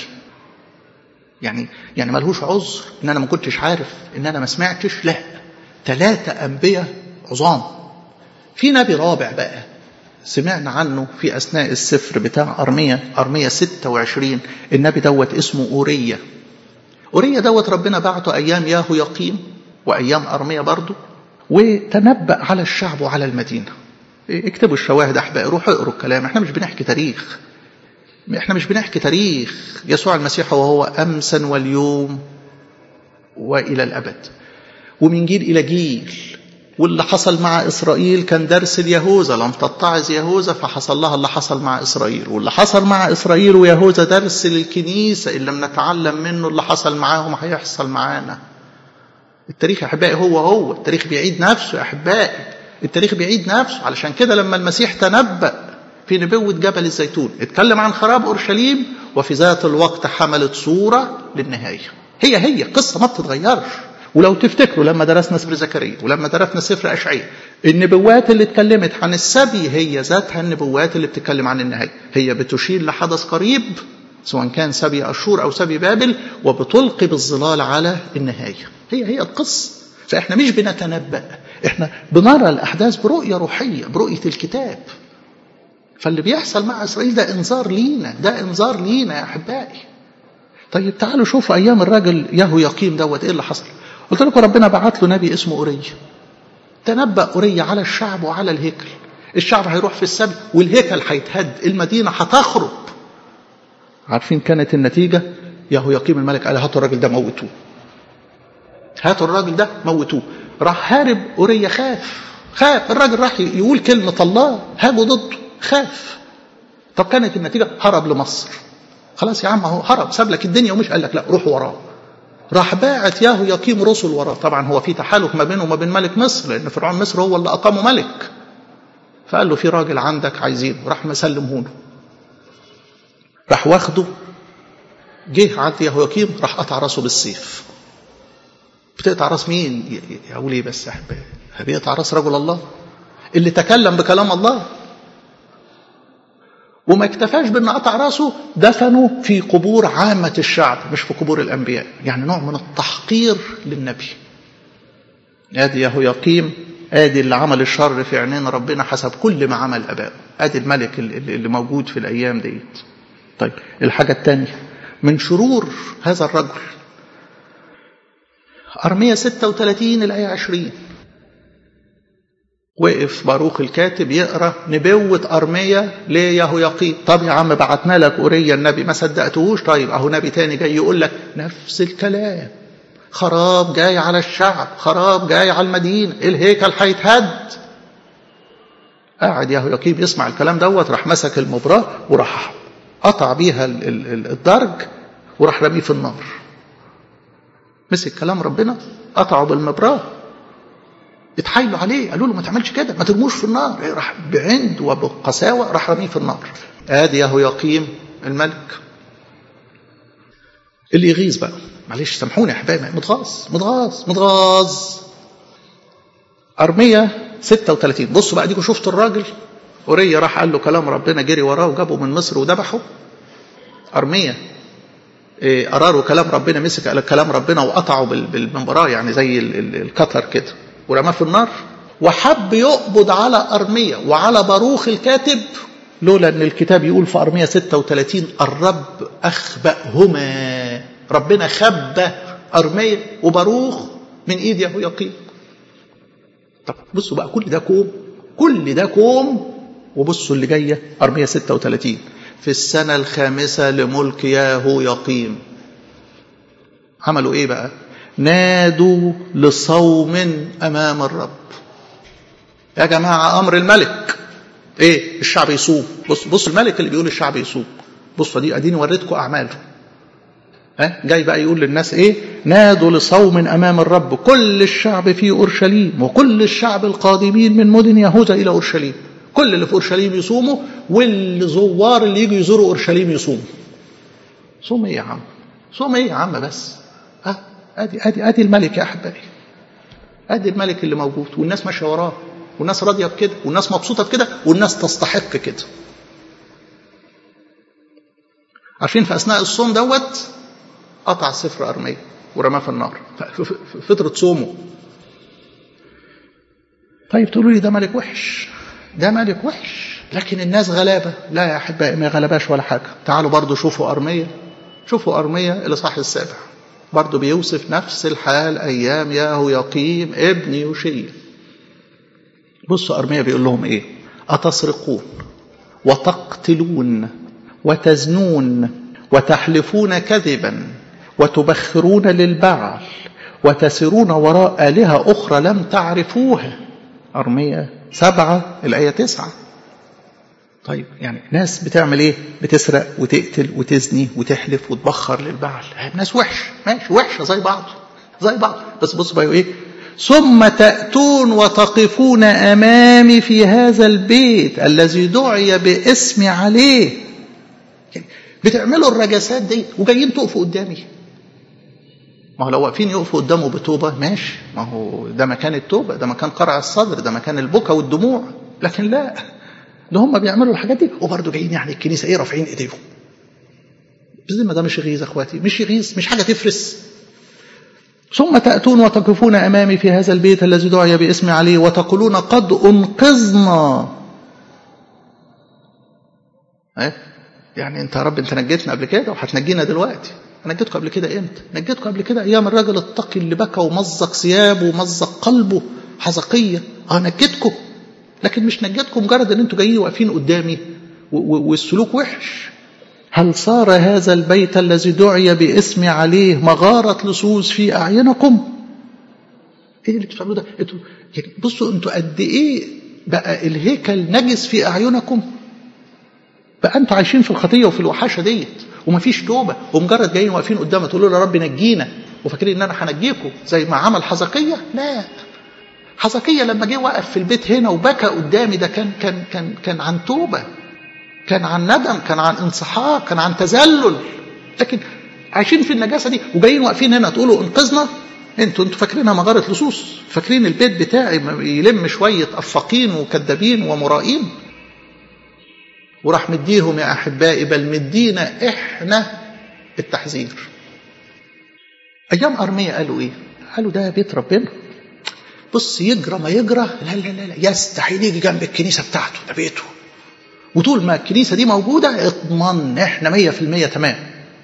يعني يعني ملهوش عذر ان انا ما كنتش عارف ان انا ما سمعتش لا ثلاثة انبياء عظام في نبي رابع بقى سمعنا عنه في اثناء السفر بتاع ارميا ارميا 26 النبي دوت اسمه اوريا اوريا دوت ربنا بعته ايام ياهو يقيم وايام ارميا برضه وتنبأ على الشعب وعلى المدينه اكتبوا الشواهد احبائي روحوا اقروا الكلام احنا مش بنحكي تاريخ احنا مش بنحكي تاريخ يسوع المسيح وهو امسا واليوم والى الابد ومن جيل الى جيل واللي حصل مع اسرائيل كان درس اليهوذا لم تتعظ يهوذا فحصل لها اللي حصل مع اسرائيل واللي حصل مع اسرائيل ويهوذا درس للكنيسه اللي لم نتعلم منه اللي حصل معاهم هيحصل معانا التاريخ يا احبائي هو هو التاريخ بيعيد نفسه يا احبائي التاريخ بيعيد نفسه علشان كده لما المسيح تنبأ في نبوة جبل الزيتون اتكلم عن خراب أورشليم وفي ذات الوقت حملت صورة للنهاية هي هي قصة ما بتتغيرش ولو تفتكروا لما درسنا سفر زكريا ولما درسنا سفر أشعياء النبوات اللي اتكلمت عن السبي هي ذاتها النبوات اللي بتتكلم عن النهاية هي بتشير لحدث قريب سواء كان سبي أشور أو سبي بابل وبتلقي بالظلال على النهاية هي هي القصة فإحنا مش بنتنبأ إحنا بنرى الأحداث برؤية روحية برؤية الكتاب فاللي بيحصل مع إسرائيل ده إنذار لينا ده إنذار لينا يا أحبائي طيب تعالوا شوفوا أيام الراجل يهو يقيم دوت إيه اللي حصل قلت لكم ربنا بعت له نبي اسمه أوريا تنبأ أوريا على الشعب وعلى الهيكل الشعب هيروح في السبي والهيكل هيتهد المدينة هتخرب عارفين كانت النتيجة يهو يقيم الملك قال هاتوا الراجل ده موتوه هاتوا الراجل ده موتوه راح هارب أوريا خاف خاف الراجل راح يقول كلمة الله هاجوا ضده خاف طب كانت النتيجة هرب لمصر خلاص يا عم هو هرب ساب لك الدنيا ومش قال لك لا روح وراه راح باعت ياهو يقيم رسل وراه طبعا هو في تحالف ما بينه وما بين ملك مصر لان فرعون مصر هو اللي اقامه ملك فقال له في راجل عندك عايزينه راح مسلمه له راح واخده جه عند ياهو يقيم راح قطع راسه بالسيف بتقطع راس مين اقول ايه بس يا احبائي بيقطع راس رجل الله اللي تكلم بكلام الله وما اكتفاش بان قطع راسه دفنه في قبور عامة الشعب مش في قبور الأنبياء يعني نوع من التحقير للنبي ادي يهو يقيم ادي اللي عمل الشر في عينين ربنا حسب كل ما عمل ابائه ادي الملك اللي موجود في الايام ديت طيب الحاجة الثانية من شرور هذا الرجل أرمية 36 الآية 20 وقف باروخ الكاتب يقرا نبوة أرمية ليهو يقين طب يا عم بعتنا لك أوريا النبي ما صدقتهوش طيب أهو نبي تاني جاي يقول لك نفس الكلام خراب جاي على الشعب خراب جاي على المدينة الهيكل هيتهد قاعد يهو يقيم يسمع الكلام دوت راح مسك المبراة وراح قطع بيها الدرج وراح رميه في النار مسك كلام ربنا قطعه بالمبراه اتحايلوا عليه قالوا له ما تعملش كده ما ترموش في النار راح بعند وبقساوة راح رميه في النار ادي يهو يقيم الملك اللي يغيظ بقى معلش سامحوني يا حبايبي متغاظ متغاظ متغاظ أرمية 36 بصوا بقى ديكوا شفتوا الراجل أوريا راح قال له كلام ربنا جري وراه وجابه من مصر وذبحه أرمية إيه أراره كلام ربنا مسك على كلام ربنا وقطعه بالمباراة يعني زي الكتر كده ورماه في النار وحب يقبض على أرمية وعلى باروخ الكاتب لولا أن الكتاب يقول في أرمية 36 الرب أخبأهما ربنا خبى أرمية وباروخ من إيد يهوياقيم طب بصوا بقى كل ده كوم كل ده كوم وبصوا اللي جاية أرمية 36 في السنة الخامسة لملك ياهو يقيم عملوا ايه بقى نادوا لصوم امام الرب يا جماعة امر الملك ايه الشعب يصوم بص بص الملك اللي بيقول الشعب يصوم بصوا دي اديني وريتكم اعماله ها جاي بقى يقول للناس ايه نادوا لصوم امام الرب كل الشعب في اورشليم وكل الشعب القادمين من مدن يهوذا الى اورشليم كل اللي في اورشليم يصوموا والزوار اللي يجوا يزوروا اورشليم يصوموا صوم ايه يا عم صوم ايه يا عم بس اه ادي ادي ادي الملك يا احبائي ادي الملك اللي موجود والناس ماشيه وراه والناس راضيه بكده والناس مبسوطه بكده والناس تستحق كده عارفين في اثناء الصوم دوت قطع سفر ارميه ورماه في النار فتره صومه طيب تقولوا لي ده ملك وحش ده ملك وحش لكن الناس غلابة لا يا أحبائي ما غلباش ولا حاجة تعالوا برضو شوفوا أرمية شوفوا أرمية الإصحاح السابع برضو بيوصف نفس الحال أيام ياهو يقيم ابن يوشية بصوا أرمية بيقول لهم إيه أتسرقون وتقتلون وتزنون وتحلفون كذبا وتبخرون للبعل وتسرون وراء آلهة أخرى لم تعرفوها أرمية سبعة الآية تسعة طيب يعني ناس بتعمل ايه بتسرق وتقتل وتزني وتحلف وتبخر للبعل ناس وحش ماشي وحشة زي بعض زي بعض بس بص بقى ايه ثم تأتون وتقفون أمامي في هذا البيت الذي دعي باسمي عليه يعني بتعملوا الرجسات دي وجايين تقفوا قدامي ما هو لو واقفين يقفوا قدامه بتوبة ماشي ما هو ده مكان التوبة ده مكان قرع الصدر ده مكان البكا والدموع لكن لا ده هم بيعملوا الحاجات دي وبرضه جايين يعني الكنيسة ايه رافعين ايديهم بس ما ده مش يغيظ اخواتي مش يغيظ مش حاجة تفرس ثم تأتون وتقفون أمامي في هذا البيت الذي دعي باسمي عليه وتقولون قد أنقذنا ايه يعني انت يا رب انت نجيتنا قبل كده وهتنجينا دلوقتي نجيتكم قبل كده امتى نجيتكم قبل كده ايام الراجل التقي اللي بكى ومزق ثيابه ومزق قلبه حزقية اه نجيتكم لكن مش نجيتكم مجرد ان انتوا جايين واقفين قدامي والسلوك وحش هل صار هذا البيت الذي دعي باسمي عليه مغارة لصوص في أعينكم ايه اللي بتعملوه ده انتوا يعني بصوا انتوا قد ايه بقى الهيكل نجس في أعينكم بقى انتوا عايشين في الخطية وفي الوحاشة ديت ومفيش توبة ومجرد جايين واقفين قدامه تقولوا له يا رب نجينا وفاكرين ان انا هنجيكم زي ما عمل حزقية لا حزقية لما جه وقف في البيت هنا وبكى قدامي ده كان كان كان كان عن توبة كان عن ندم كان عن انسحاق كان عن تذلل لكن عايشين في النجاسة دي وجايين واقفين هنا تقولوا انقذنا انتوا انتوا فاكرينها مغارة لصوص فاكرين البيت بتاعي يلم شوية أفاقين وكذابين ومرائين وراح مديهم يا أحبائي بل مدينا إحنا التحذير أيام أرمية قالوا إيه قالوا ده بيت ربنا بص يجرى ما يجرى لا لا لا, لا يستحيل يجي جنب الكنيسة بتاعته ده بيته وطول ما الكنيسة دي موجودة اضمن احنا مية في المية تمام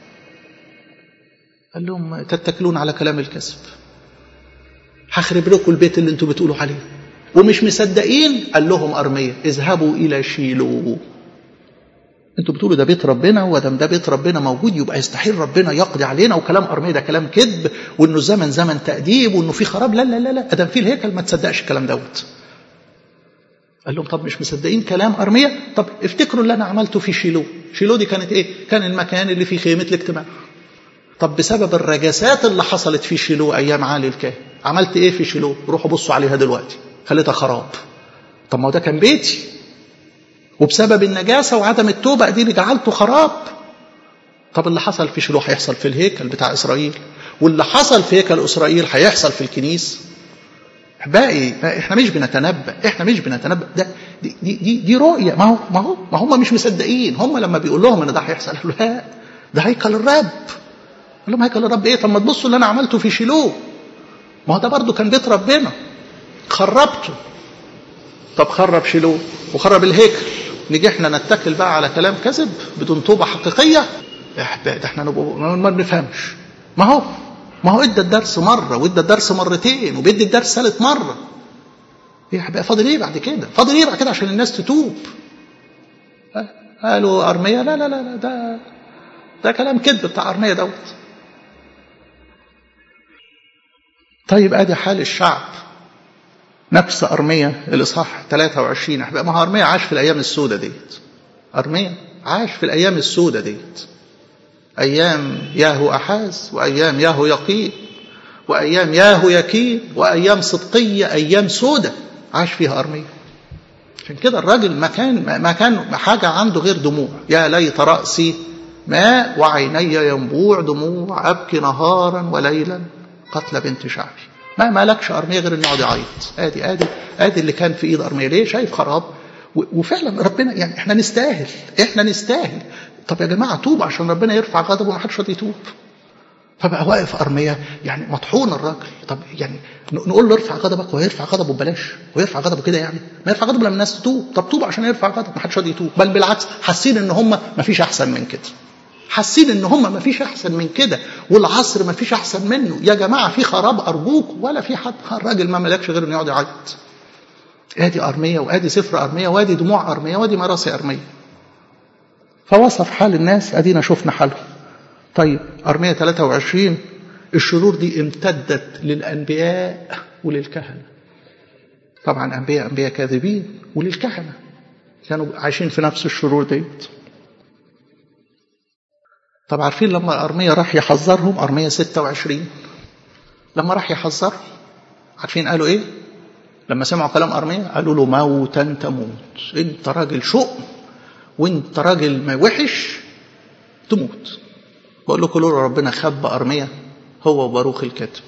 قال لهم تتكلون على كلام الكذب هخرب لكم البيت اللي انتوا بتقولوا عليه ومش مصدقين قال لهم أرمية اذهبوا إلى شيلو انتوا بتقولوا ده بيت ربنا ودم ده بيت ربنا موجود يبقى يستحيل ربنا يقضي علينا وكلام أرمية ده كلام كذب وانه الزمن زمن تأديب وانه في خراب لا لا لا لا ادم في الهيكل ما تصدقش الكلام دوت قال لهم طب مش مصدقين كلام أرمية طب افتكروا اللي أنا عملته في شيلو شيلو دي كانت إيه كان المكان اللي فيه خيمة الاجتماع طب بسبب الرجسات اللي حصلت في شيلو أيام عالي الكاهن عملت إيه في شيلو روحوا بصوا عليها دلوقتي خليتها خراب طب ما هو ده كان بيتي وبسبب النجاسة وعدم التوبة دي اللي جعلته خراب طب اللي حصل في شيلوه هيحصل في الهيكل بتاع إسرائيل واللي حصل في هيكل إسرائيل هيحصل في الكنيسة باقي احنا مش بنتنبأ احنا مش بنتنبأ ده دي دي دي, دي رؤية ما هو ما هو ما هم مش مصدقين هم لما بيقول لهم ان ده هيحصل قالوا لا ده هيكل الرب قال لهم هيكل الرب ايه طب ما تبصوا اللي انا عملته في شيلوه ما هو ده برضه كان بيت ربنا خربته طب خرب شيلوه وخرب الهيكل نيجي احنا نتكل بقى على كلام كذب بدون توبه حقيقيه ده احنا ما بنفهمش ما هو ما هو ادى الدرس مره وادى الدرس مرتين وبيدي الدرس ثالث مره يبقى فاضل ايه بعد كده فاضل ايه بعد كده عشان الناس تتوب قالوا ارميه لا لا لا, لا ده ده كلام كذب بتاع ارميه دوت طيب ادي حال الشعب نفس ارميه الاصحاح 23 احباب ما هو ارميه عاش في الايام السوداء ديت ارميه عاش في الايام السوداء ديت ايام ياهو احاز وايام ياهو يقين وايام ياهو يكين وايام صدقيه ايام سوداء عاش فيها ارميه عشان كده الراجل ما كان ما كان حاجه عنده غير دموع يا ليت راسي ماء وعيني ينبوع دموع ابكي نهارا وليلا قتل بنت شعبي ما مالكش ارميه غير انه يقعد يعيط ادي ادي ادي اللي كان في ايد ارميه ليه شايف خراب وفعلا ربنا يعني احنا نستاهل احنا نستاهل طب يا جماعه توب عشان ربنا يرفع غضبه وما حدش راضي يتوب فبقى واقف ارميه يعني مطحون الراجل طب يعني نقول له ارفع غضبك وهيرفع غضبه ببلاش ويرفع غضبه كده يعني ما يرفع غضبه لما الناس تتوب طب توب عشان يرفع غضب ما حدش راضي يتوب بل بالعكس حاسين ان هم ما فيش احسن من كده حاسين ان هم ما فيش احسن من كده والعصر ما فيش احسن منه يا جماعه في خراب ارجوك ولا في حد الراجل ما ملكش غير انه يقعد يعيط ادي ارميه وادي سفر ارميه وادي دموع ارميه وادي مراسي ارميه فوصف حال الناس ادينا شفنا حالهم طيب ارميه 23 الشرور دي امتدت للانبياء وللكهنه طبعا انبياء انبياء كاذبين وللكهنه كانوا عايشين في نفس الشرور ديت طب عارفين لما أرمية راح يحذرهم أرمية 26 لما راح يحذرهم عارفين قالوا إيه لما سمعوا كلام أرمية قالوا له موتا تموت أنت راجل شؤم وأنت راجل ما وحش تموت بقول لكم لولا ربنا خبى أرمية هو وباروخ الكاتب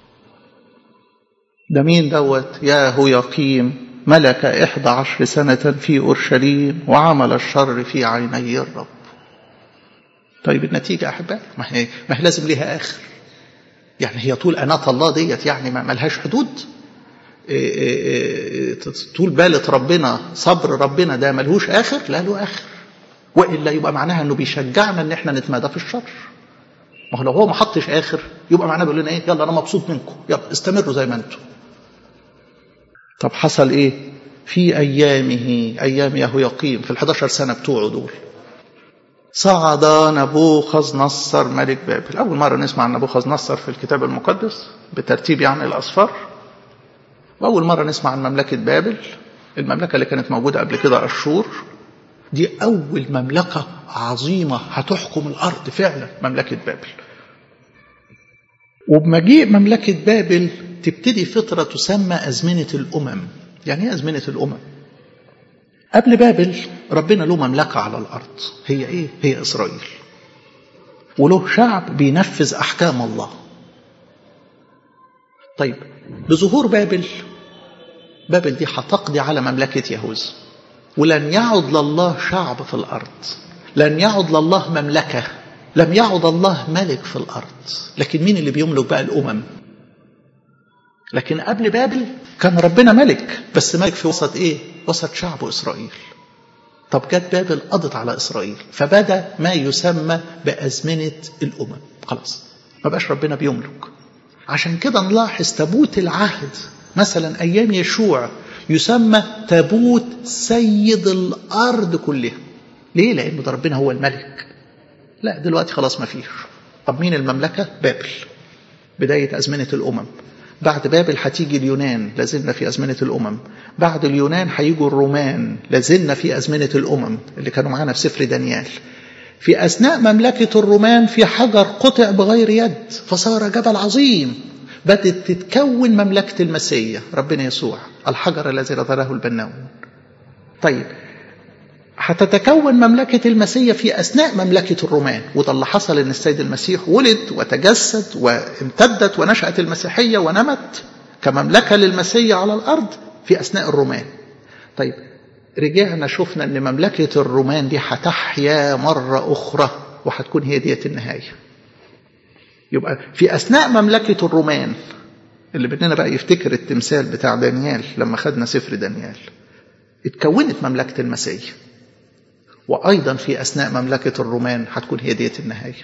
ده مين دوت ياهو يقيم ملك إحدى عشر سنة في أورشليم وعمل الشر في عيني الرب طيب النتيجة أحبائي ما هي, ما هي لازم ليها آخر يعني هي طول أناة الله ديت يعني ما ملهاش حدود إيه إيه طول بالة ربنا صبر ربنا ده ملهوش آخر لا له آخر وإلا يبقى معناها أنه بيشجعنا أن احنا نتمادى في الشر ما هو لو هو ما حطش آخر يبقى معناه بيقول لنا إيه يلا أنا مبسوط منكم يلا استمروا زي ما أنتم طب حصل إيه في أيامه أيام يهو يقيم في ال11 سنة بتوعه دول صعد نبوخذ نصر ملك بابل أول مرة نسمع عن نبوخذ نصر في الكتاب المقدس بترتيب يعني الأصفار وأول مرة نسمع عن مملكة بابل المملكة اللي كانت موجودة قبل كده أشور دي أول مملكة عظيمة هتحكم الأرض فعلا مملكة بابل وبمجيء مملكة بابل تبتدي فترة تسمى أزمنة الأمم يعني إيه أزمنة الأمم قبل بابل ربنا له مملكة على الأرض هي إيه؟ هي إسرائيل وله شعب بينفذ أحكام الله طيب بظهور بابل بابل دي هتقضي على مملكة يهوذا ولن يعد لله شعب في الأرض لن يعد لله مملكة لم يعد الله ملك في الأرض لكن مين اللي بيملك بقى الأمم لكن قبل بابل كان ربنا ملك بس ملك في وسط ايه وسط شعب اسرائيل طب جت بابل قضت على اسرائيل فبدا ما يسمى بازمنه الامم خلاص ما بقاش ربنا بيملك عشان كده نلاحظ تابوت العهد مثلا ايام يشوع يسمى تابوت سيد الارض كلها ليه لانه ده ربنا هو الملك لا دلوقتي خلاص ما فيش طب مين المملكه بابل بدايه ازمنه الامم بعد بابل هتيجي اليونان لازلنا في أزمنة الأمم بعد اليونان هيجوا الرومان لازلنا في أزمنة الأمم اللي كانوا معانا في سفر دانيال في أثناء مملكة الرومان في حجر قطع بغير يد فصار جبل عظيم بدأت تتكون مملكة المسيح ربنا يسوع الحجر الذي نظره البناؤون طيب هتتكون مملكة المسيح في أثناء مملكة الرومان وده اللي حصل إن السيد المسيح ولد وتجسد وامتدت ونشأت المسيحية ونمت كمملكة للمسيح على الأرض في أثناء الرومان طيب رجعنا شفنا أن مملكة الرومان دي هتحيا مرة أخرى وهتكون هي ديت النهاية يبقى في أثناء مملكة الرومان اللي بدنا بقى يفتكر التمثال بتاع دانيال لما خدنا سفر دانيال اتكونت مملكة المسيح وأيضا في أثناء مملكة الرومان هتكون هي ديت النهاية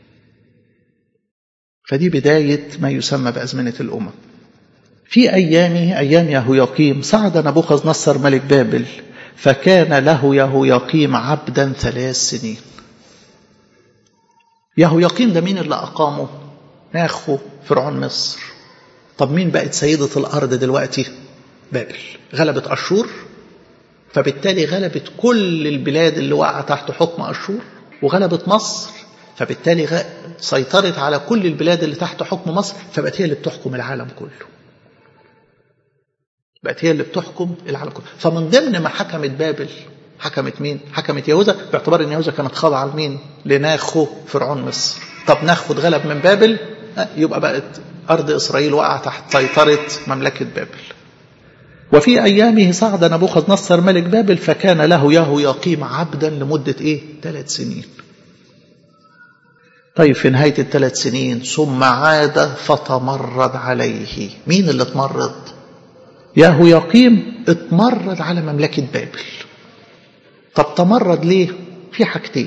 فدي بداية ما يسمى بأزمنة الأمم في أيامه أيام يهوياقيم صعد نبوخذ نصر ملك بابل فكان له يهوياقيم عبدا ثلاث سنين يهوياقيم ده مين اللي أقامه ناخو فرعون مصر طب مين بقت سيدة الأرض دلوقتي بابل غلبت أشور فبالتالي غلبت كل البلاد اللي وقع تحت حكم أشور وغلبت مصر فبالتالي سيطرت على كل البلاد اللي تحت حكم مصر فبقت هي اللي بتحكم العالم كله بقت هي اللي بتحكم العالم كله فمن ضمن ما حكمت بابل حكمت مين حكمت يهوذا باعتبار ان يهوذا كانت خاضعه لمين لناخو فرعون مصر طب ناخو اتغلب من بابل يبقى بقت ارض اسرائيل وقع تحت سيطره مملكه بابل وفي أيامه صعد نبوخذ نصر ملك بابل فكان له يهو يقيم عبدا لمدة إيه؟ ثلاث سنين طيب في نهاية الثلاث سنين ثم عاد فتمرد عليه مين اللي اتمرد يهو يقيم اتمرد على مملكة بابل طب تمرد ليه في حاجتين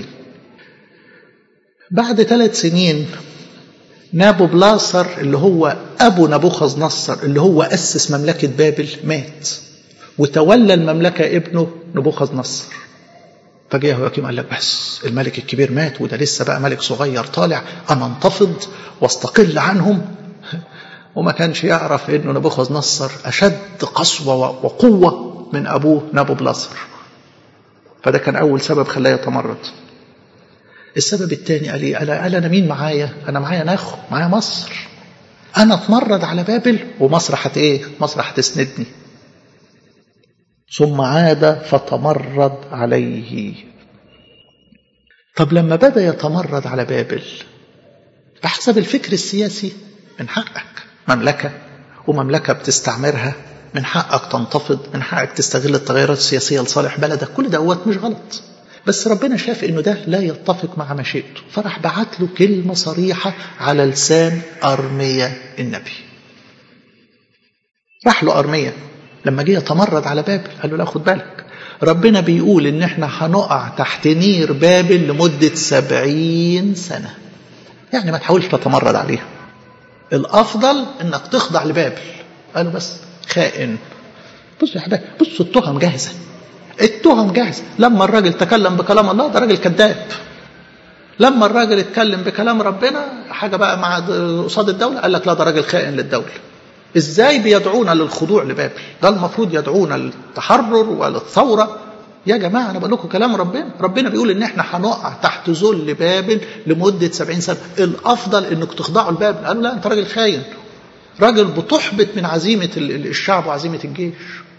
بعد ثلاث سنين نابو بلاصر اللي هو أبو نبوخذ نصر اللي هو أسس مملكة بابل مات وتولى المملكة ابنه نبوخذ نصر فجاء يهوياكيم قال لك بس الملك الكبير مات وده لسه بقى ملك صغير طالع أنا انتفض واستقل عنهم وما كانش يعرف انه نبوخذ نصر اشد قسوه وقوه من ابوه نابو بلاصر فده كان اول سبب خلاه يتمرد السبب الثاني قال ايه؟ قال, قال انا مين معايا؟ انا معايا ناخو، معايا مصر. انا اتمرد على بابل ومصر هت ايه؟ مصر هتسندني. ثم عاد فتمرد عليه. طب لما بدا يتمرد على بابل بحسب الفكر السياسي من حقك مملكه ومملكه بتستعمرها من حقك تنتفض من حقك تستغل التغيرات السياسيه لصالح بلدك كل دوت مش غلط بس ربنا شاف انه ده لا يتفق مع مشيئته فراح بعت له كلمه صريحه على لسان ارميا النبي راح له ارميا لما جه يتمرد على بابل قال له لا خد بالك ربنا بيقول ان احنا هنقع تحت نير بابل لمدة سبعين سنة يعني ما تحاولش تتمرد عليها الافضل انك تخضع لبابل قالوا بس خائن بصوا يا حبايبي بصوا التهم جاهزه التهم جاهزه لما الراجل تكلم بكلام الله ده راجل كذاب لما الراجل اتكلم بكلام ربنا حاجه بقى مع قصاد الدوله قال لك لا ده راجل خائن للدوله ازاي بيدعونا للخضوع لبابل ده المفروض يدعونا للتحرر وللثوره يا جماعه انا بقول لكم كلام ربنا ربنا بيقول ان احنا هنقع تحت ذل بابل لمده 70 سنه الافضل انك تخضعوا لبابل قالوا لا انت راجل خاين راجل بتحبط من عزيمه الشعب وعزيمه الجيش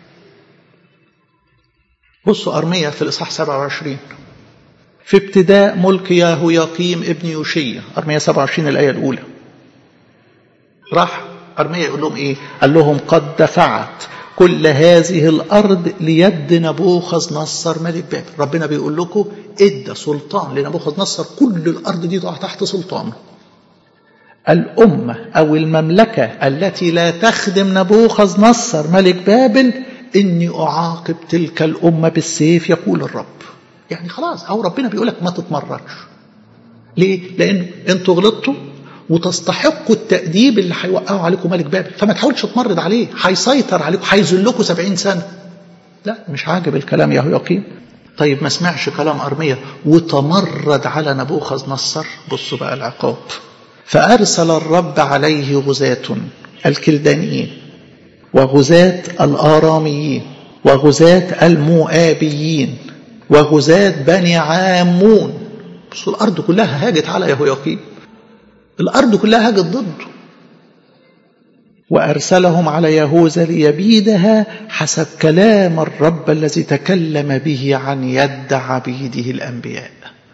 بصوا أرمية في الإصحاح 27 في ابتداء ملك يهوياقيم ابن يوشيا أرمية 27 الآية الأولى راح أرمية يقول لهم إيه قال لهم قد دفعت كل هذه الأرض ليد نبوخذ نصر ملك بابل ربنا بيقول لكم ادى سلطان لنبوخذ نصر كل الأرض دي تقع تحت سلطانه الأمة أو المملكة التي لا تخدم نبوخذ نصر ملك بابل إني أعاقب تلك الأمة بالسيف يقول الرب يعني خلاص أو ربنا بيقول لك ما تتمرنش ليه؟ لأن أنتوا غلطتوا وتستحقوا التأديب اللي هيوقعوا عليكم ملك بابل فما تحاولش تمرد عليه هيسيطر عليكم هيذلكم سبعين سنة لا مش عاجب الكلام يا يقين طيب ما سمعش كلام أرمية وتمرد على نبوخذ نصر بصوا بقى العقاب فأرسل الرب عليه غزاة الكلدانيين وغزاة الآراميين وغزاة المؤابيين وغزاة بني عامون بصوا الأرض كلها هاجت على يهوياقيم الأرض كلها هاجت ضده وأرسلهم على يهوذا ليبيدها حسب كلام الرب الذي تكلم به عن يد عبيده الأنبياء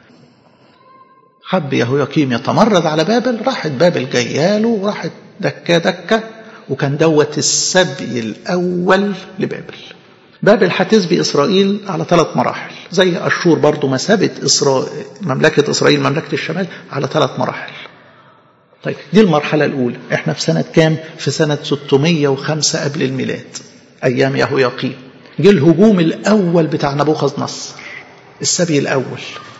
حب يهوياقيم يتمرد على بابل راحت بابل جياله وراحت دكة دكة وكان دوت السبي الأول لبابل بابل هتسبي إسرائيل على ثلاث مراحل زي أشور برضو ما سابت إسرائيل مملكة إسرائيل مملكة الشمال على ثلاث مراحل طيب دي المرحلة الأولى احنا في سنة كام؟ في سنة 605 قبل الميلاد أيام يهوياقيم جه الهجوم الأول بتاع نبوخذ نصر السبي الأول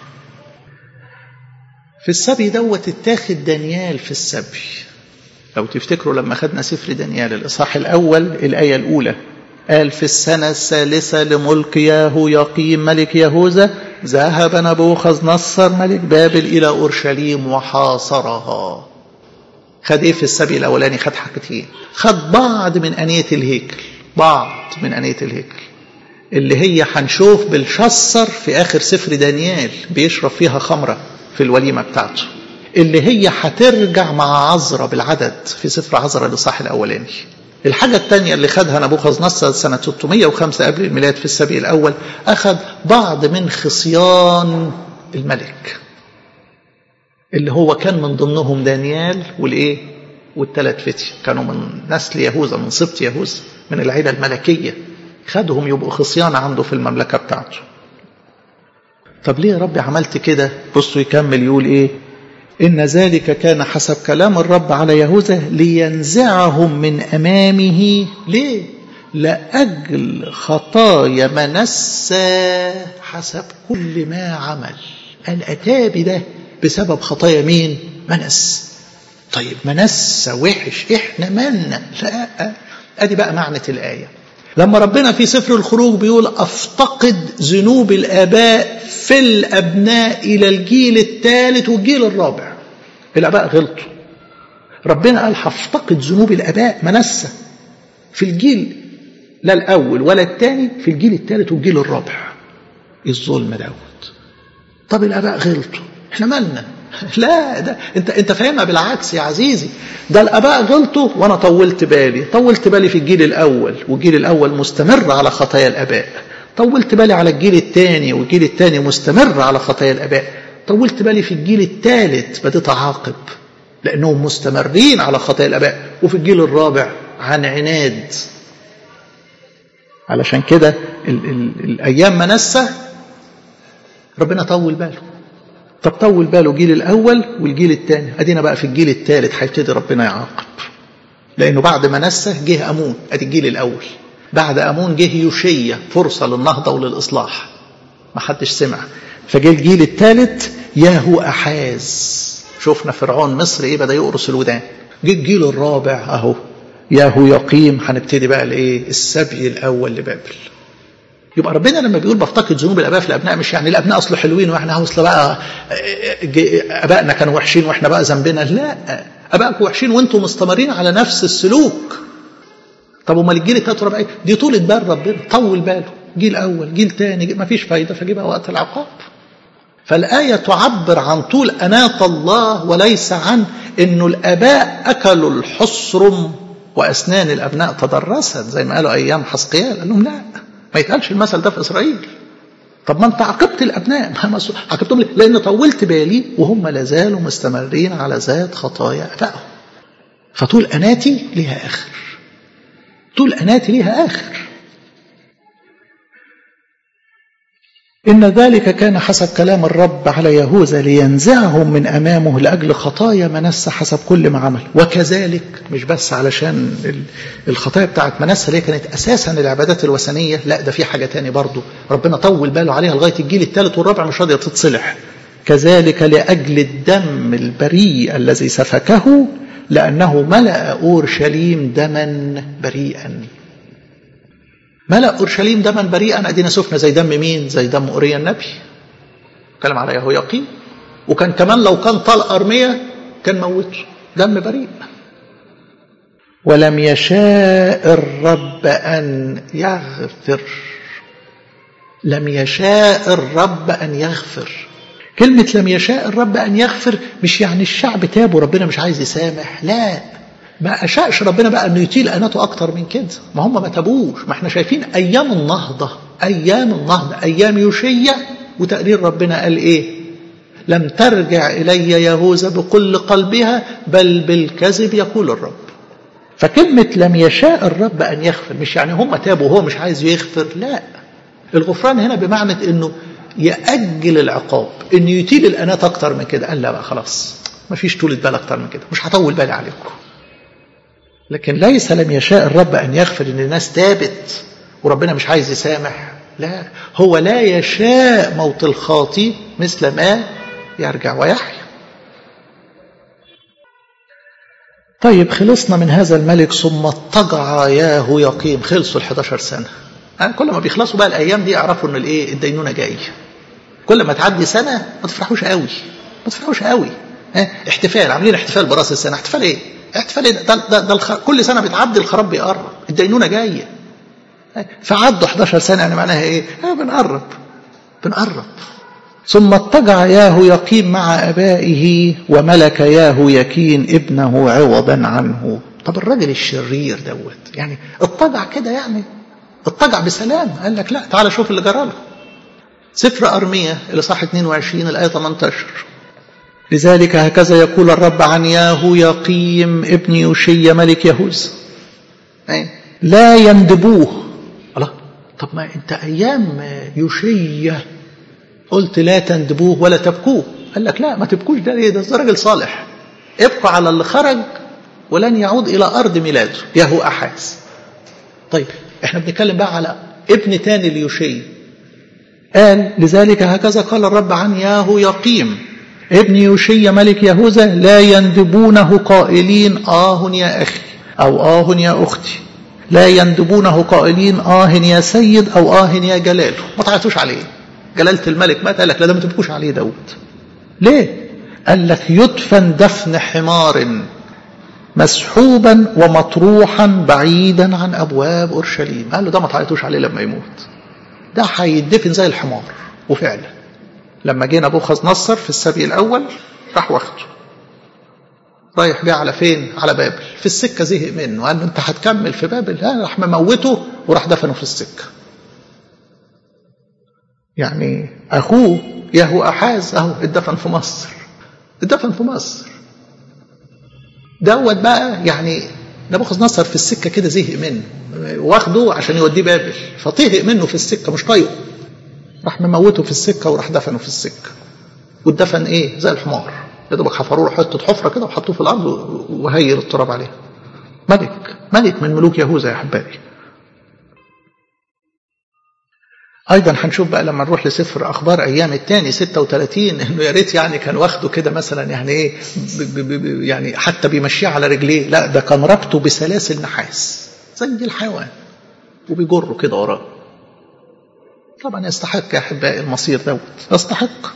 في السبي دوت اتاخد دانيال في السبي لو تفتكروا لما خدنا سفر دانيال الإصحاح الأول الآية الأولى قال في السنة الثالثة لملك يهوياقيم ملك يهوذا ذهب نبوخذ نصر ملك بابل إلى أورشليم وحاصرها خد ايه في السبي الاولاني خد حاجتين خد بعض من انيه الهيكل بعض من انيه الهيكل اللي هي هنشوف بالشصر في اخر سفر دانيال بيشرب فيها خمره في الوليمه بتاعته اللي هي هترجع مع عذرا بالعدد في سفر عذرا الاصحاح الاولاني الحاجة الثانية اللي خدها نبوخذ نصر سنة 605 قبل الميلاد في السبي الأول أخذ بعض من خصيان الملك اللي هو كان من ضمنهم دانيال والايه والثلاث فتي كانوا من نسل يهوذا من سبط يهوذا من العيله الملكيه خدهم يبقوا خصيان عنده في المملكه بتاعته طب ليه يا رب عملت كده بصوا يكمل يقول ايه ان ذلك كان حسب كلام الرب على يهوذا لينزعهم من امامه ليه لاجل خطايا منسى حسب كل ما عمل الاتابي ده بسبب خطايا مين منس طيب منس وحش احنا مالنا لا ادي بقى معنى الايه لما ربنا في سفر الخروج بيقول افتقد ذنوب الاباء في الابناء الى الجيل الثالث والجيل الرابع الاباء غلطوا ربنا قال هفتقد ذنوب الاباء منسى في الجيل لا الاول ولا الثاني في الجيل الثالث والجيل الرابع الظلم دوت طب الاباء غلطوا احنا مالنا لا ده انت انت فاهمها بالعكس يا عزيزي ده الاباء غلطوا وانا طولت بالي طولت بالي في الجيل الاول والجيل الاول مستمر على خطايا الاباء طولت بالي على الجيل الثاني والجيل الثاني مستمر على خطايا الاباء طولت بالي في الجيل الثالث بديت اعاقب لانهم مستمرين على خطايا الاباء وفي الجيل الرابع عن عناد علشان كده ال ال الايام منسه ربنا طول باله طب طول باله الجيل الاول والجيل الثاني ادينا بقى في الجيل الثالث هيبتدي ربنا يعاقب لانه بعد ما نسه جه امون ادي الجيل الاول بعد امون جه يوشيا فرصه للنهضه وللاصلاح ما حدش سمع فجه الجيل الثالث ياهو احاز شفنا فرعون مصر ايه بدا يقرص الودان جه الجيل الرابع اهو ياهو يقيم هنبتدي بقى الايه السبي الاول لبابل يبقى ربنا لما بيقول بفتقد ذنوب الاباء في الابناء مش يعني الابناء اصله حلوين واحنا اصل بقى ابائنا كانوا وحشين واحنا بقى ذنبنا لا ابائكم وحشين وانتم مستمرين على نفس السلوك طب امال الجيل الثالث والرابع دي طولة بال ربنا طول باله جيل اول جيل ثاني ما فيش فايده فجيبها وقت العقاب فالآية تعبر عن طول أناة الله وليس عن أنه الآباء أكلوا الحصرم وأسنان الأبناء تدرست زي ما قالوا أيام حسقيال قال لهم لا ما يتقالش المثل ده في إسرائيل طب ما أنت عاقبت الأبناء ما عاقبتهم ليه؟ لأن طولت بالي وهم لا زالوا مستمرين على ذات خطايا أبائهم فطول أناتي ليها آخر طول أناتي ليها آخر إن ذلك كان حسب كلام الرب على يهوذا لينزعهم من أمامه لأجل خطايا منسى حسب كل ما عمل وكذلك مش بس علشان الخطايا بتاعت منسى اللي كانت أساسا العبادات الوثنية لا ده في حاجة تاني برضو ربنا طول باله عليها لغاية الجيل الثالث والرابع مش راضية تتصلح كذلك لأجل الدم البريء الذي سفكه لأنه ملأ أورشليم دما بريئا ملأ أورشليم دما بريئا أدينا شفنا زي دم مين زي دم أوريا النبي كلام على يهوياقيم وكان كمان لو كان طال أرمية كان موته دم بريء ولم يشاء الرب أن يغفر لم يشاء الرب أن يغفر كلمة لم يشاء الرب أن يغفر مش يعني الشعب تاب وربنا مش عايز يسامح لا ما أشاءش ربنا بقى أنه يطيل أناته أكتر من كده ما هم ما تابوش ما احنا شايفين أيام النهضة أيام النهضة أيام يوشية وتقرير ربنا قال إيه لم ترجع إلي يهوذا بكل قلبها بل بالكذب يقول الرب فكلمة لم يشاء الرب أن يغفر مش يعني هم تابوا وهو مش عايز يغفر لا الغفران هنا بمعنى أنه يأجل العقاب أنه يطيل الأنات أكتر من كده قال لا بقى خلاص ما فيش طولة بال أكتر من كده مش هطول بالي عليكم لكن ليس لم يشاء الرب أن يغفر أن الناس تابت وربنا مش عايز يسامح لا هو لا يشاء موت الخاطي مثل ما يرجع ويحيا طيب خلصنا من هذا الملك ثم اضطجع ياه يقيم خلصوا ال 11 سنه يعني كل ما بيخلصوا بقى الايام دي اعرفوا ان الايه الدينونه جايه كل ما تعدي سنه ما تفرحوش قوي ما تفرحوش قوي ها احتفال عاملين احتفال براس السنه احتفال ايه احتفال ايه ده, ده, ده الخ... كل سنه بتعدي الخراب بيقرب الدينونه جايه فعدوا 11 سنه يعني معناها ايه اه بنقرب بنقرب ثم اضطجع ياه يقيم مع ابائه وملك ياه يكين ابنه عوضا عنه طب الراجل الشرير دوت يعني اضطجع كده يعني اضطجع بسلام قال لك لا تعالى شوف اللي جرى له سفر أرمية اللي صح 22 الآية 18 لذلك هكذا يقول الرب عن ياهو يقيم ابن يوشي ملك يهوذا لا يندبوه الله طب ما انت ايام يوشية قلت لا تندبوه ولا تبكوه قال لك لا ما تبكوش ده ايه ده راجل صالح ابقوا على اللي خرج ولن يعود الى ارض ميلاده يهو احاز طيب احنا بنتكلم بقى على ابن تاني ليوشي قال لذلك هكذا قال الرب عن ياهو يقيم ابن يوشي ملك يهوذا لا يندبونه قائلين آه يا أخي أو آه يا أختي لا يندبونه قائلين آه يا سيد أو آه يا جلاله ما تعيطوش عليه جلالة الملك مات قال لك لا ده ما تبكوش عليه داود ليه قال لك يدفن دفن حمار مسحوبا ومطروحا بعيدا عن أبواب أورشليم قال له ده ما تعيطوش عليه لما يموت ده هيدفن زي الحمار وفعلا لما جينا نبوخذ نصر في السبي الأول راح واخده رايح بيه على فين على بابل في السكة زهق منه قال له انت هتكمل في بابل لا راح مموته وراح دفنه في السكة يعني أخوه يهو أحاز أهو اتدفن في مصر اتدفن في مصر دوت بقى يعني نبوخذ نصر في السكة كده زهق منه واخده عشان يوديه بابل فطهق منه في السكة مش طايقه راح مموته في السكة وراح دفنه في السكة والدفن ايه زي الحمار يا دوبك حفروا له حته حفره كده وحطوه في الارض وهيل التراب عليها ملك ملك من ملوك يهوذا يا احبائي ايضا هنشوف بقى لما نروح لسفر اخبار ايام الثاني 36 انه يا ريت يعني كان واخده كده مثلا يعني ايه ب ب ب يعني حتى بيمشيه على رجليه لا ده كان ربطه بسلاسل نحاس زي الحيوان وبيجره كده وراه طبعا يستحق يا احبائي المصير دوت يستحق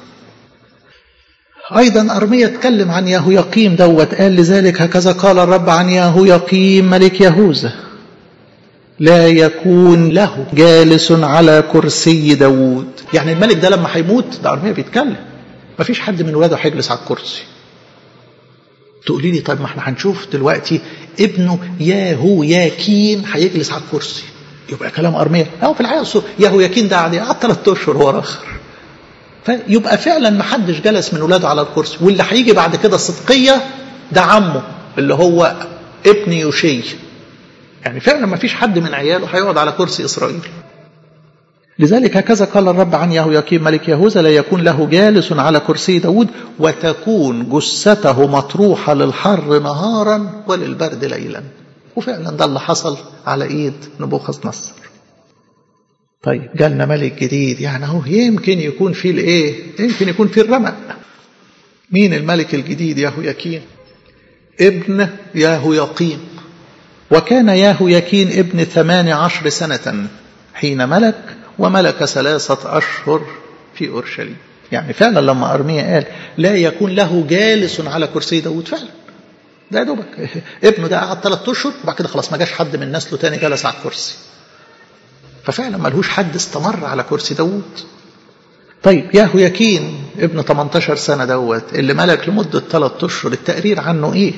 أيضا أرمية اتكلم عن ياهو يقيم دوت قال لذلك هكذا قال الرب عن ياهو يقيم ملك يهوذا لا يكون له جالس على كرسي داود يعني الملك ده لما هيموت ده أرمية بيتكلم ما فيش حد من ولاده هيجلس على الكرسي تقولي لي طيب ما احنا هنشوف دلوقتي ابنه ياهو ياكين هيجلس على الكرسي يبقى كلام أرمية أو في الحقيقة ياهو ياكين ده قعد قعد ثلاث أشهر هو آخر فيبقى فعلا ما حدش جلس من ولاده على الكرسي واللي هيجي بعد كده الصدقيه ده عمه اللي هو ابن يوشي يعني فعلا ما فيش حد من عياله هيقعد على كرسي اسرائيل لذلك هكذا قال الرب عن يهوياكيم ملك يهوذا لا يكون له جالس على كرسي داود وتكون جثته مطروحة للحر نهارا وللبرد ليلا وفعلا ده اللي حصل على ايد نبوخذ نصر طيب جالنا ملك جديد يعني اهو يمكن يكون فيه الايه يمكن يكون فيه الرمق مين الملك الجديد ياهو يكين ابن ياهو يقيم وكان ياهو يكين ابن ثمان عشر سنة حين ملك وملك ثلاثة أشهر في أورشليم يعني فعلا لما أرميا قال لا يكون له جالس على كرسي داود فعلا ده دوبك ابنه ده قعد ثلاث أشهر وبعد كده خلاص ما جاش حد من نسله تاني جلس على الكرسي ففعلا ملهوش حد استمر على كرسي داود طيب ياهو يكين ابن 18 سنة دوت اللي ملك لمدة ثلاث أشهر التقرير عنه إيه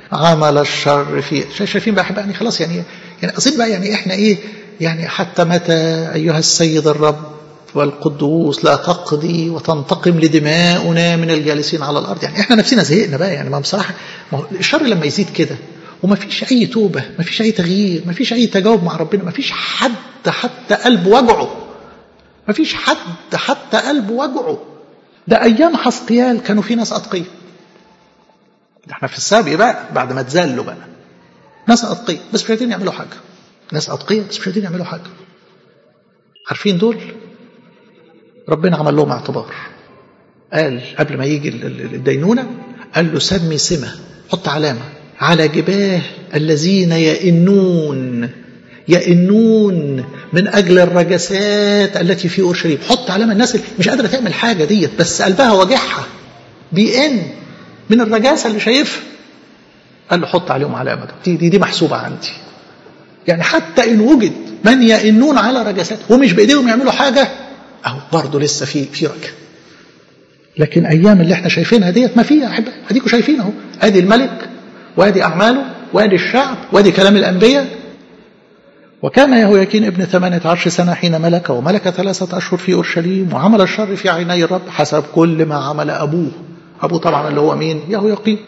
عمل الشر في شايفين بقى يعني خلاص يعني يعني اظن بقى يعني احنا ايه يعني حتى متى ايها السيد الرب والقدوس لا تقضي وتنتقم لدماؤنا من الجالسين على الارض يعني احنا نفسنا زهقنا بقى يعني ما بصراحه ما هو الشر لما يزيد كده وما فيش اي توبه ما فيش اي تغيير ما فيش اي تجاوب مع ربنا ما فيش حد حتى قلب وجعه ما فيش حد حتى قلب وجعه ده ايام حسقيال كانوا في ناس اتقيه ده احنا في السابق بقى بعد ما اتذلوا بقى ناس اتقيه بس مش قادرين يعملوا حاجه ناس اتقيه بس مش قادرين يعملوا حاجه عارفين دول ربنا عمل لهم اعتبار قال قبل ما يجي الدينونه قال له سمي سمه حط علامه على جباه الذين يئنون يئنون من اجل الرجسات التي في اورشليم حط علامه الناس اللي مش قادره تعمل حاجه ديت بس قلبها وجعها بيئن من الرجاسه اللي شايفها قال له حط عليهم علامه دي دي, دي محسوبه عندي يعني حتى ان وجد من يئنون على رجسات ومش بايديهم يعملوا حاجه اهو برضه لسه في في رجا لكن ايام اللي احنا شايفينها ديت ما فيها احبائي اديكم شايفين اهو ادي الملك وادي اعماله وادي الشعب وادي كلام الانبياء وكان يهوياكين ابن ثمانية عشر سنة حين ملك وملك ثلاثة أشهر في أورشليم وعمل الشر في عيني الرب حسب كل ما عمل أبوه أبوه طبعا اللي هو مين يهوياقين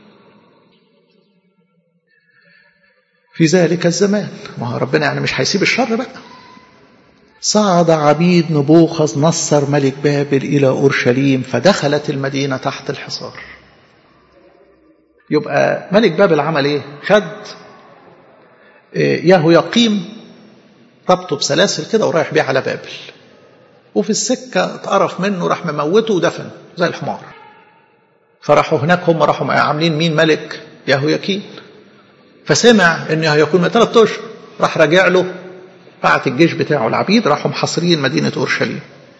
في ذلك الزمان ما هو ربنا يعني مش هيسيب الشر بقى صعد عبيد نبوخذ نصر ملك بابل إلى أورشليم فدخلت المدينة تحت الحصار يبقى ملك بابل عمل ايه خد ياهو يقيم ربطه بسلاسل كده ورايح بيه على بابل وفي السكة اتقرف منه راح مموته ودفن زي الحمار فراحوا هناك هم راحوا عاملين مين ملك ياهو يكين فسمع ان يكون من ثلاث اشهر راح راجع له بعت الجيش بتاعه العبيد راحوا محاصرين مدينة أورشليم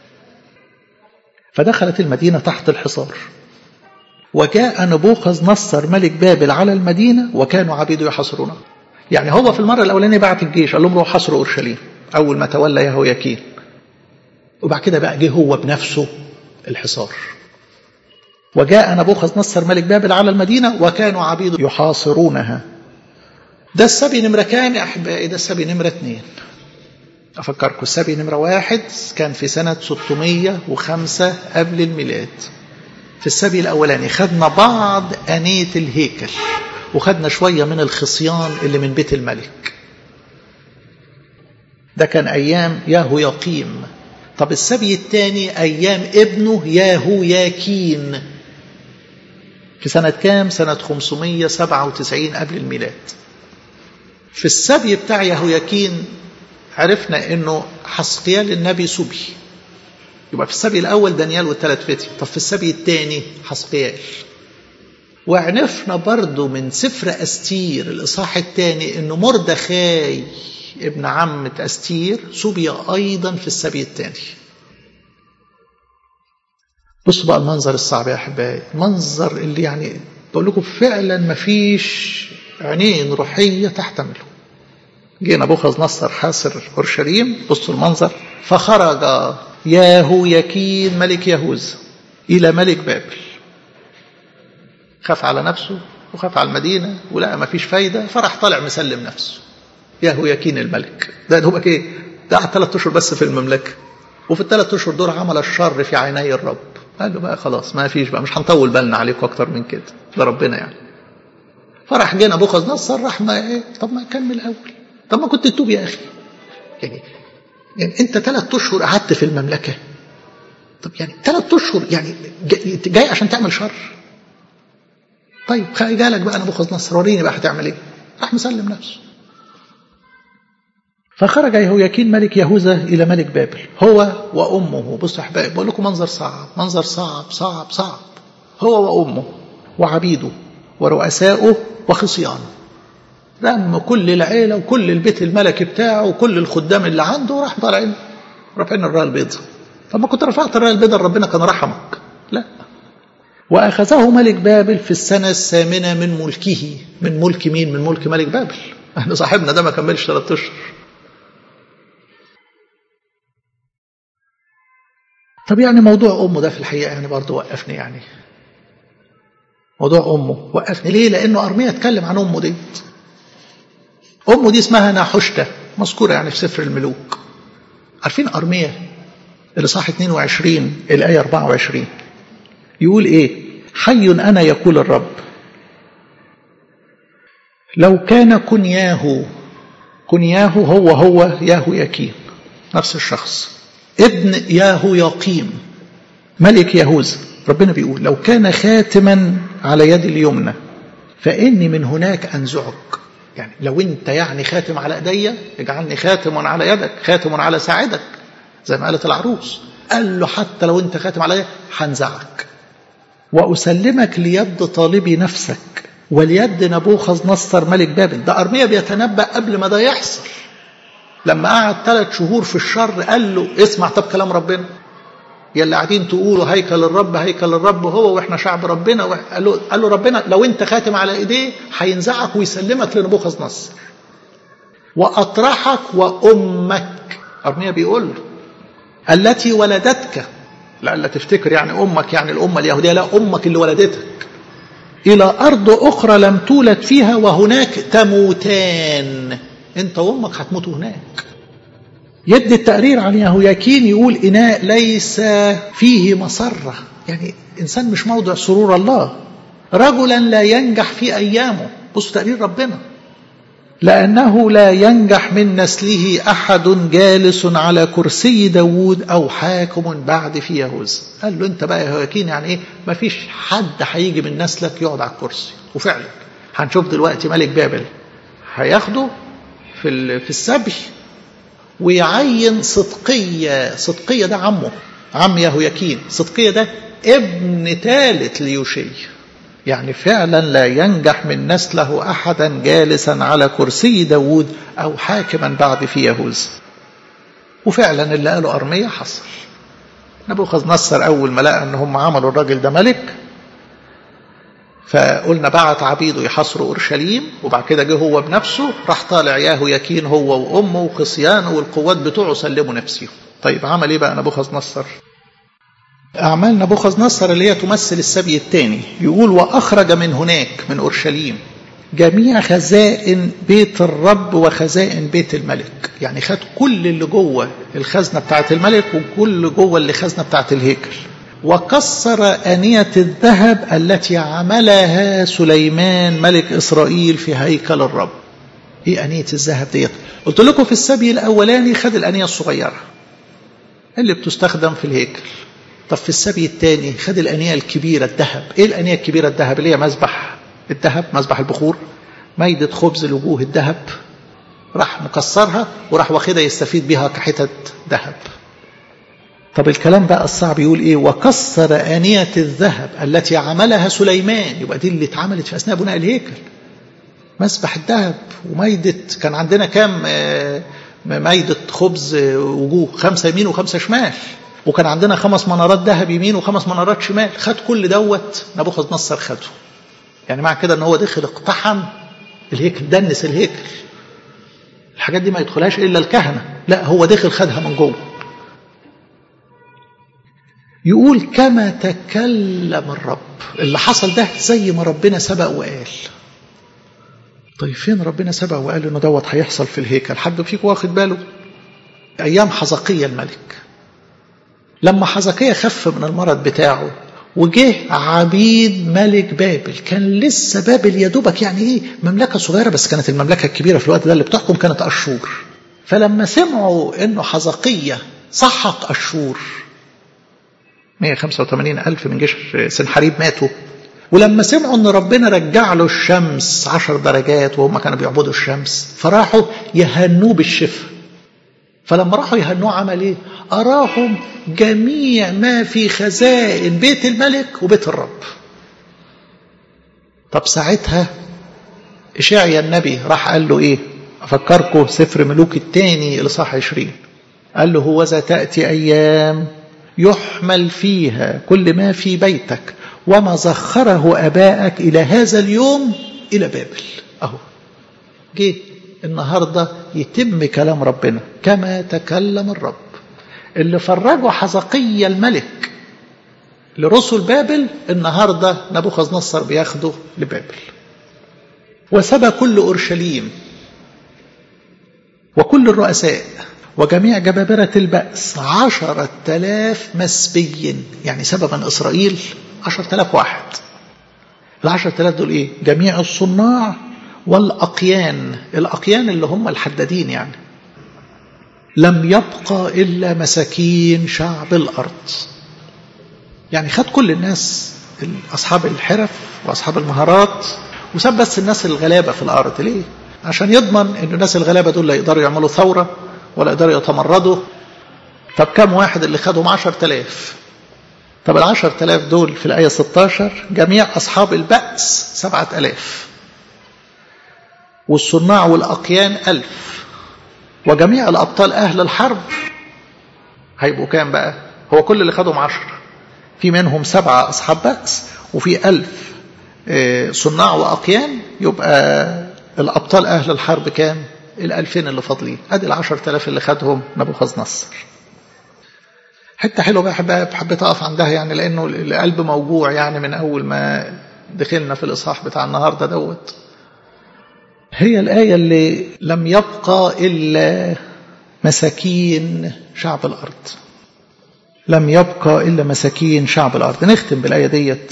فدخلت المدينة تحت الحصار وجاء نبوخذ نصر ملك بابل على المدينة وكانوا عبيده يحاصرونها يعني هو في المرة الأولانية بعت الجيش قال لهم روحوا حاصروا أورشليم أول ما تولى يهوياكين وبعد كده بقى جه هو بنفسه الحصار وجاء نبوخذ نصر ملك بابل على المدينة وكانوا عبيده يحاصرونها ده السبي نمرة كام يا أحبائي ده السبي نمرة اثنين أفكركم السبي نمرة واحد كان في سنة 605 قبل الميلاد في السبي الأولاني خدنا بعض أنية الهيكل وخدنا شوية من الخصيان اللي من بيت الملك ده كان أيام ياهو يقيم طب السبي الثاني أيام ابنه ياهو ياكين في سنة كام؟ سنة 597 قبل الميلاد في السبي بتاع يهوياكين عرفنا انه حسقيال النبي سبي يبقى في السبي الاول دانيال والثلاث فتي طب في السبي الثاني حسقيال وعرفنا برضو من سفر أستير الإصحاح الثاني أنه مردخاي ابن عمة أستير سبي أيضا في السبي الثاني بصوا بقى المنظر الصعب يا أحبائي المنظر اللي يعني بقول لكم فعلا ما فيش عينين روحية تحتمله جينا بوخذ نصر حاصر أورشليم بصوا المنظر فخرج ياهو يكين ملك يهوذا إلى ملك بابل خاف على نفسه وخاف على المدينة ولقى ما فيش فايدة فراح طالع مسلم نفسه ياهو يكين الملك ده دوبك ايه ده قعد ثلاث اشهر بس في المملكة وفي الثلاث اشهر دول عمل الشر في عيني الرب قال له بقى خلاص ما فيش بقى مش هنطول بالنا عليكم اكتر من كده ده ربنا يعني فراح جينا بوخذ نصر راح ما ايه طب ما كمل الاول طب ما كنت تتوب يا اخي يعني يعني انت ثلاث اشهر قعدت في المملكه طب يعني ثلاث اشهر يعني جاي عشان تعمل شر طيب جالك بقى نبوخذ نصر وريني بقى هتعمل ايه راح مسلم نفسه فخرج يهوياكين ملك يهوذا الى ملك بابل هو وامه بصوا يا احبائي بقول لكم منظر صعب منظر صعب صعب صعب هو وامه وعبيده ورؤسائه وخصيانه لم كل العيلة وكل البيت الملكي بتاعه وكل الخدام اللي عنده راح طالعين رافعين الراية البيضاء طب ما كنت رفعت الراية البيضاء ربنا كان رحمك لا وأخذه ملك بابل في السنة الثامنة من ملكه من ملك مين من ملك ملك بابل احنا صاحبنا ده ما كملش ثلاث اشهر طب يعني موضوع أمه ده في الحقيقة يعني برضه وقفني يعني موضوع أمه وقفني ليه لأنه أرميا اتكلم عن أمه دي أمه دي اسمها ناحشتة مذكورة يعني في سفر الملوك عارفين أرميا اللي صح 22 الآية 24 يقول إيه حي أنا يقول الرب لو كان كنياه كنياه هو هو ياهو يكيم نفس الشخص ابن ياهو يقيم ملك يهوذا ربنا بيقول لو كان خاتما على يد اليمنى فإني من هناك أنزعك يعني لو أنت يعني خاتم على إيديا اجعلني خاتم على يدك خاتم على ساعدك زي ما قالت العروس قال له حتى لو أنت خاتم على هنزعك وأسلمك ليد طالبي نفسك وليد نبوخذ نصر ملك بابل ده أرميا بيتنبأ قبل ما ده يحصل لما قعد ثلاث شهور في الشر قال له اسمع طب كلام ربنا يا اللي قاعدين تقولوا هيكل الرب هيكل الرب هو واحنا شعب ربنا قال له, قال له ربنا لو انت خاتم على ايديه هينزعك ويسلمك لنبوخذ نصر واطرحك وامك ارميا بيقول له التي ولدتك لألا تفتكر يعني امك يعني الامه اليهوديه لا امك اللي ولدتك الى ارض اخرى لم تولد فيها وهناك تموتان انت وامك هتموتوا هناك يدي التقرير عن يهوياكين يقول إناء ليس فيه مسرة يعني إنسان مش موضع سرور الله رجلا لا ينجح في أيامه بصوا تقرير ربنا لأنه لا ينجح من نسله أحد جالس على كرسي داود أو حاكم بعد في يهوذا قال له أنت بقى يهوياكين يعني إيه ما فيش حد هيجي من نسلك يقعد على الكرسي وفعلا هنشوف دلوقتي ملك بابل هياخده في في السبي ويعين صدقية صدقية ده عمه عم يهوياكين صدقية ده ابن ثالث ليوشي يعني فعلا لا ينجح من نسله أحدا جالسا على كرسي داود أو حاكما بعد في يهوذا وفعلا اللي قاله أرمية حصل نبوخذ نصر أول ما لقى أن هم عملوا الراجل ده ملك فقلنا بعت عبيده يحاصروا اورشليم وبعد كده جه هو بنفسه راح طالع ياهو يكين هو وامه وخصيانه والقوات بتوعه سلموا نفسهم طيب عمل ايه بقى نبوخذ نصر اعمال نبوخذ نصر اللي هي تمثل السبي الثاني يقول واخرج من هناك من اورشليم جميع خزائن بيت الرب وخزائن بيت الملك يعني خد كل اللي جوه الخزنه بتاعه الملك وكل جوه اللي خزنه بتاعه الهيكل وكسر أنية الذهب التي عملها سليمان ملك إسرائيل في هيكل الرب إيه أنية الذهب ديت قلت لكم في السبي الأولاني خد الأنية الصغيرة اللي بتستخدم في الهيكل طب في السبي الثاني خد الأنية الكبيرة الذهب إيه الأنية الكبيرة الذهب اللي هي مذبح الذهب مذبح البخور ميدة خبز الوجوه الذهب راح مكسرها وراح واخدها يستفيد بها كحتت ذهب طب الكلام بقى الصعب يقول ايه وكسر آنية الذهب التي عملها سليمان يبقى دي اللي اتعملت في أثناء بناء الهيكل مسبح الذهب وميدة كان عندنا كام ميدة خبز وجوه خمسة يمين وخمسة شمال وكان عندنا خمس منارات ذهب يمين وخمس منارات شمال خد كل دوت نبوخذ نصر خده يعني مع كده ان هو دخل اقتحم الهيكل دنس الهيكل الحاجات دي ما يدخلهاش الا الكهنه لا هو دخل خدها من جوه يقول كما تكلم الرب اللي حصل ده زي ما ربنا سبق وقال طيب فين ربنا سبق وقال انه دوت هيحصل في الهيكل حد فيكم واخد باله ايام حزقية الملك لما حزقية خف من المرض بتاعه وجه عبيد ملك بابل كان لسه بابل يا دوبك يعني ايه مملكه صغيره بس كانت المملكه الكبيره في الوقت ده اللي بتحكم كانت اشور فلما سمعوا انه حزقية سحق اشور 185 ألف من جيش سنحريب ماتوا ولما سمعوا ان ربنا رجع له الشمس عشر درجات وهم كانوا بيعبدوا الشمس فراحوا يهنوه بالشفاء فلما راحوا يهنوه عمل ايه اراهم جميع ما في خزائن بيت الملك وبيت الرب طب ساعتها اشعيا النبي راح قال له ايه افكركم سفر ملوك الثاني الاصحاح 20 قال له هوذا تاتي ايام يحمل فيها كل ما في بيتك وما زخره ابائك الى هذا اليوم الى بابل اهو جه النهارده يتم كلام ربنا كما تكلم الرب اللي فرجوا حزقية الملك لرسل بابل النهاردة نبوخذ نصر بياخده لبابل وسبى كل أورشليم وكل الرؤساء وجميع جبابرة البأس عشرة آلاف مسبي يعني سبب من إسرائيل عشرة آلاف واحد العشرة آلاف دول إيه جميع الصناع والأقيان الأقيان اللي هم الحدادين يعني لم يبقى إلا مساكين شعب الأرض يعني خد كل الناس أصحاب الحرف وأصحاب المهارات وساب بس الناس الغلابة في الأرض ليه؟ عشان يضمن أن الناس الغلابة دول لا يقدروا يعملوا ثورة ولا يقدروا يتمردوا طب كم واحد اللي خدهم عشر تلاف طب العشر تلاف دول في الآية 16 جميع أصحاب البأس سبعة ألاف والصناع والأقيان ألف وجميع الأبطال أهل الحرب هيبقوا كام بقى هو كل اللي خدهم عشر في منهم سبعة أصحاب بأس وفي ألف صناع وأقيان يبقى الأبطال أهل الحرب كام الألفين اللي فاضلين أدي العشر تلاف اللي خدهم نبوخذ نصر حتة حلوة بقى حبيت حبيت أقف عندها يعني لأنه القلب موجوع يعني من أول ما دخلنا في الإصحاح بتاع النهاردة دوت هي الآية اللي لم يبقى إلا مساكين شعب الأرض لم يبقى إلا مساكين شعب الأرض نختم بالآية ديت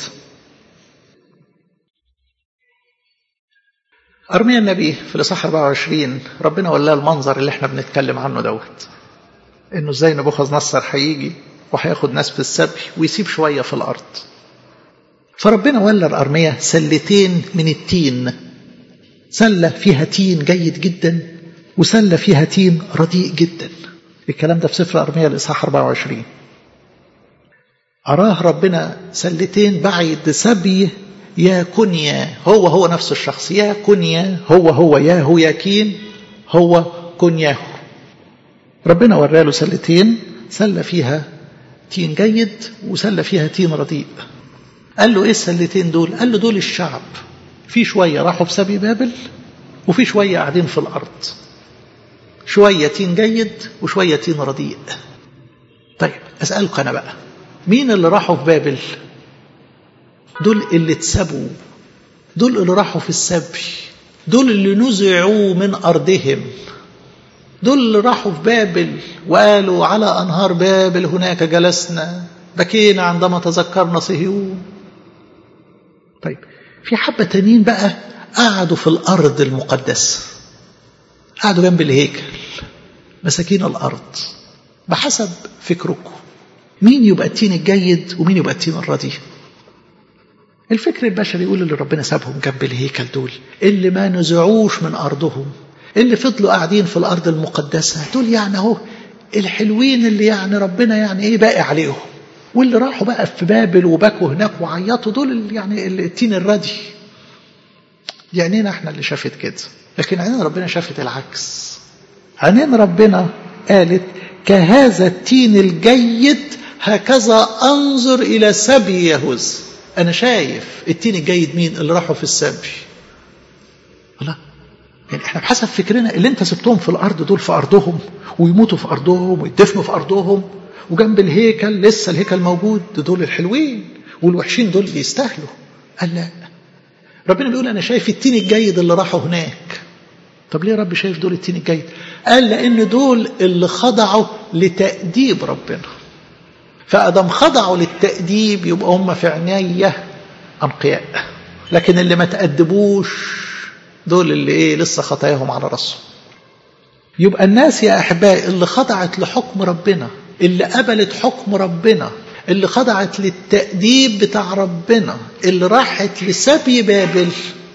أرميا النبي في الإصحاح 24 ربنا ولاه المنظر اللي احنا بنتكلم عنه دوت إنه إزاي نبوخذ نصر هيجي وهياخد ناس في السبي ويسيب شوية في الأرض فربنا ولى الأرمية سلتين من التين سلة فيها تين جيد جدا وسلة فيها تين رديء جدا الكلام ده في سفر أرميا الإصحاح 24 أراه ربنا سلتين بعد سبي يا كنيا هو هو نفس الشخص يا كنيا هو هو يا هو ياكين هو كنياه ربنا وراله سلتين سلة فيها تين جيد وسلة فيها تين رديء قال له ايه السلتين دول قال له دول الشعب في شوية راحوا في سبي بابل وفي شوية قاعدين في الأرض شوية تين جيد وشوية تين رديء طيب أسألك أنا بقى مين اللي راحوا في بابل دول اللي اتسبوا دول اللي راحوا في السبي دول اللي نزعوا من أرضهم دول اللي راحوا في بابل وقالوا على أنهار بابل هناك جلسنا بكينا عندما تذكرنا صهيون طيب في حبة تانيين بقى قعدوا في الأرض المقدسة قعدوا جنب الهيكل مساكين الأرض بحسب فكركم مين يبقى التين الجيد ومين يبقى التين الرديء الفكر البشري يقول اللي ربنا سابهم جنب الهيكل دول اللي ما نزعوش من أرضهم اللي فضلوا قاعدين في الأرض المقدسة دول يعني اهو الحلوين اللي يعني ربنا يعني ايه باقي عليهم واللي راحوا بقى في بابل وبكوا هناك وعيطوا دول يعني التين الردي دي عينينا احنا اللي شافت كده لكن عينين ربنا شافت العكس عينين ربنا قالت كهذا التين الجيد هكذا انظر الى سبي يهوذا انا شايف التين الجيد مين اللي راحوا في السبي لا يعني احنا بحسب فكرنا اللي انت سبتهم في الارض دول في ارضهم ويموتوا في ارضهم ويدفنوا في ارضهم وجنب الهيكل لسه الهيكل موجود دول الحلوين والوحشين دول بيستاهلوا قال لا ربنا بيقول انا شايف التين الجيد اللي راحوا هناك طب ليه يا رب شايف دول التين الجيد قال لان دول اللي خضعوا لتأديب ربنا فأدم خضعوا للتأديب يبقى هم في عناية أنقياء لكن اللي ما تأدبوش دول اللي ايه لسه خطاياهم على راسهم يبقى الناس يا احبائي اللي خضعت لحكم ربنا اللي قبلت حكم ربنا اللي خضعت للتأديب بتاع ربنا اللي راحت لسبي بابل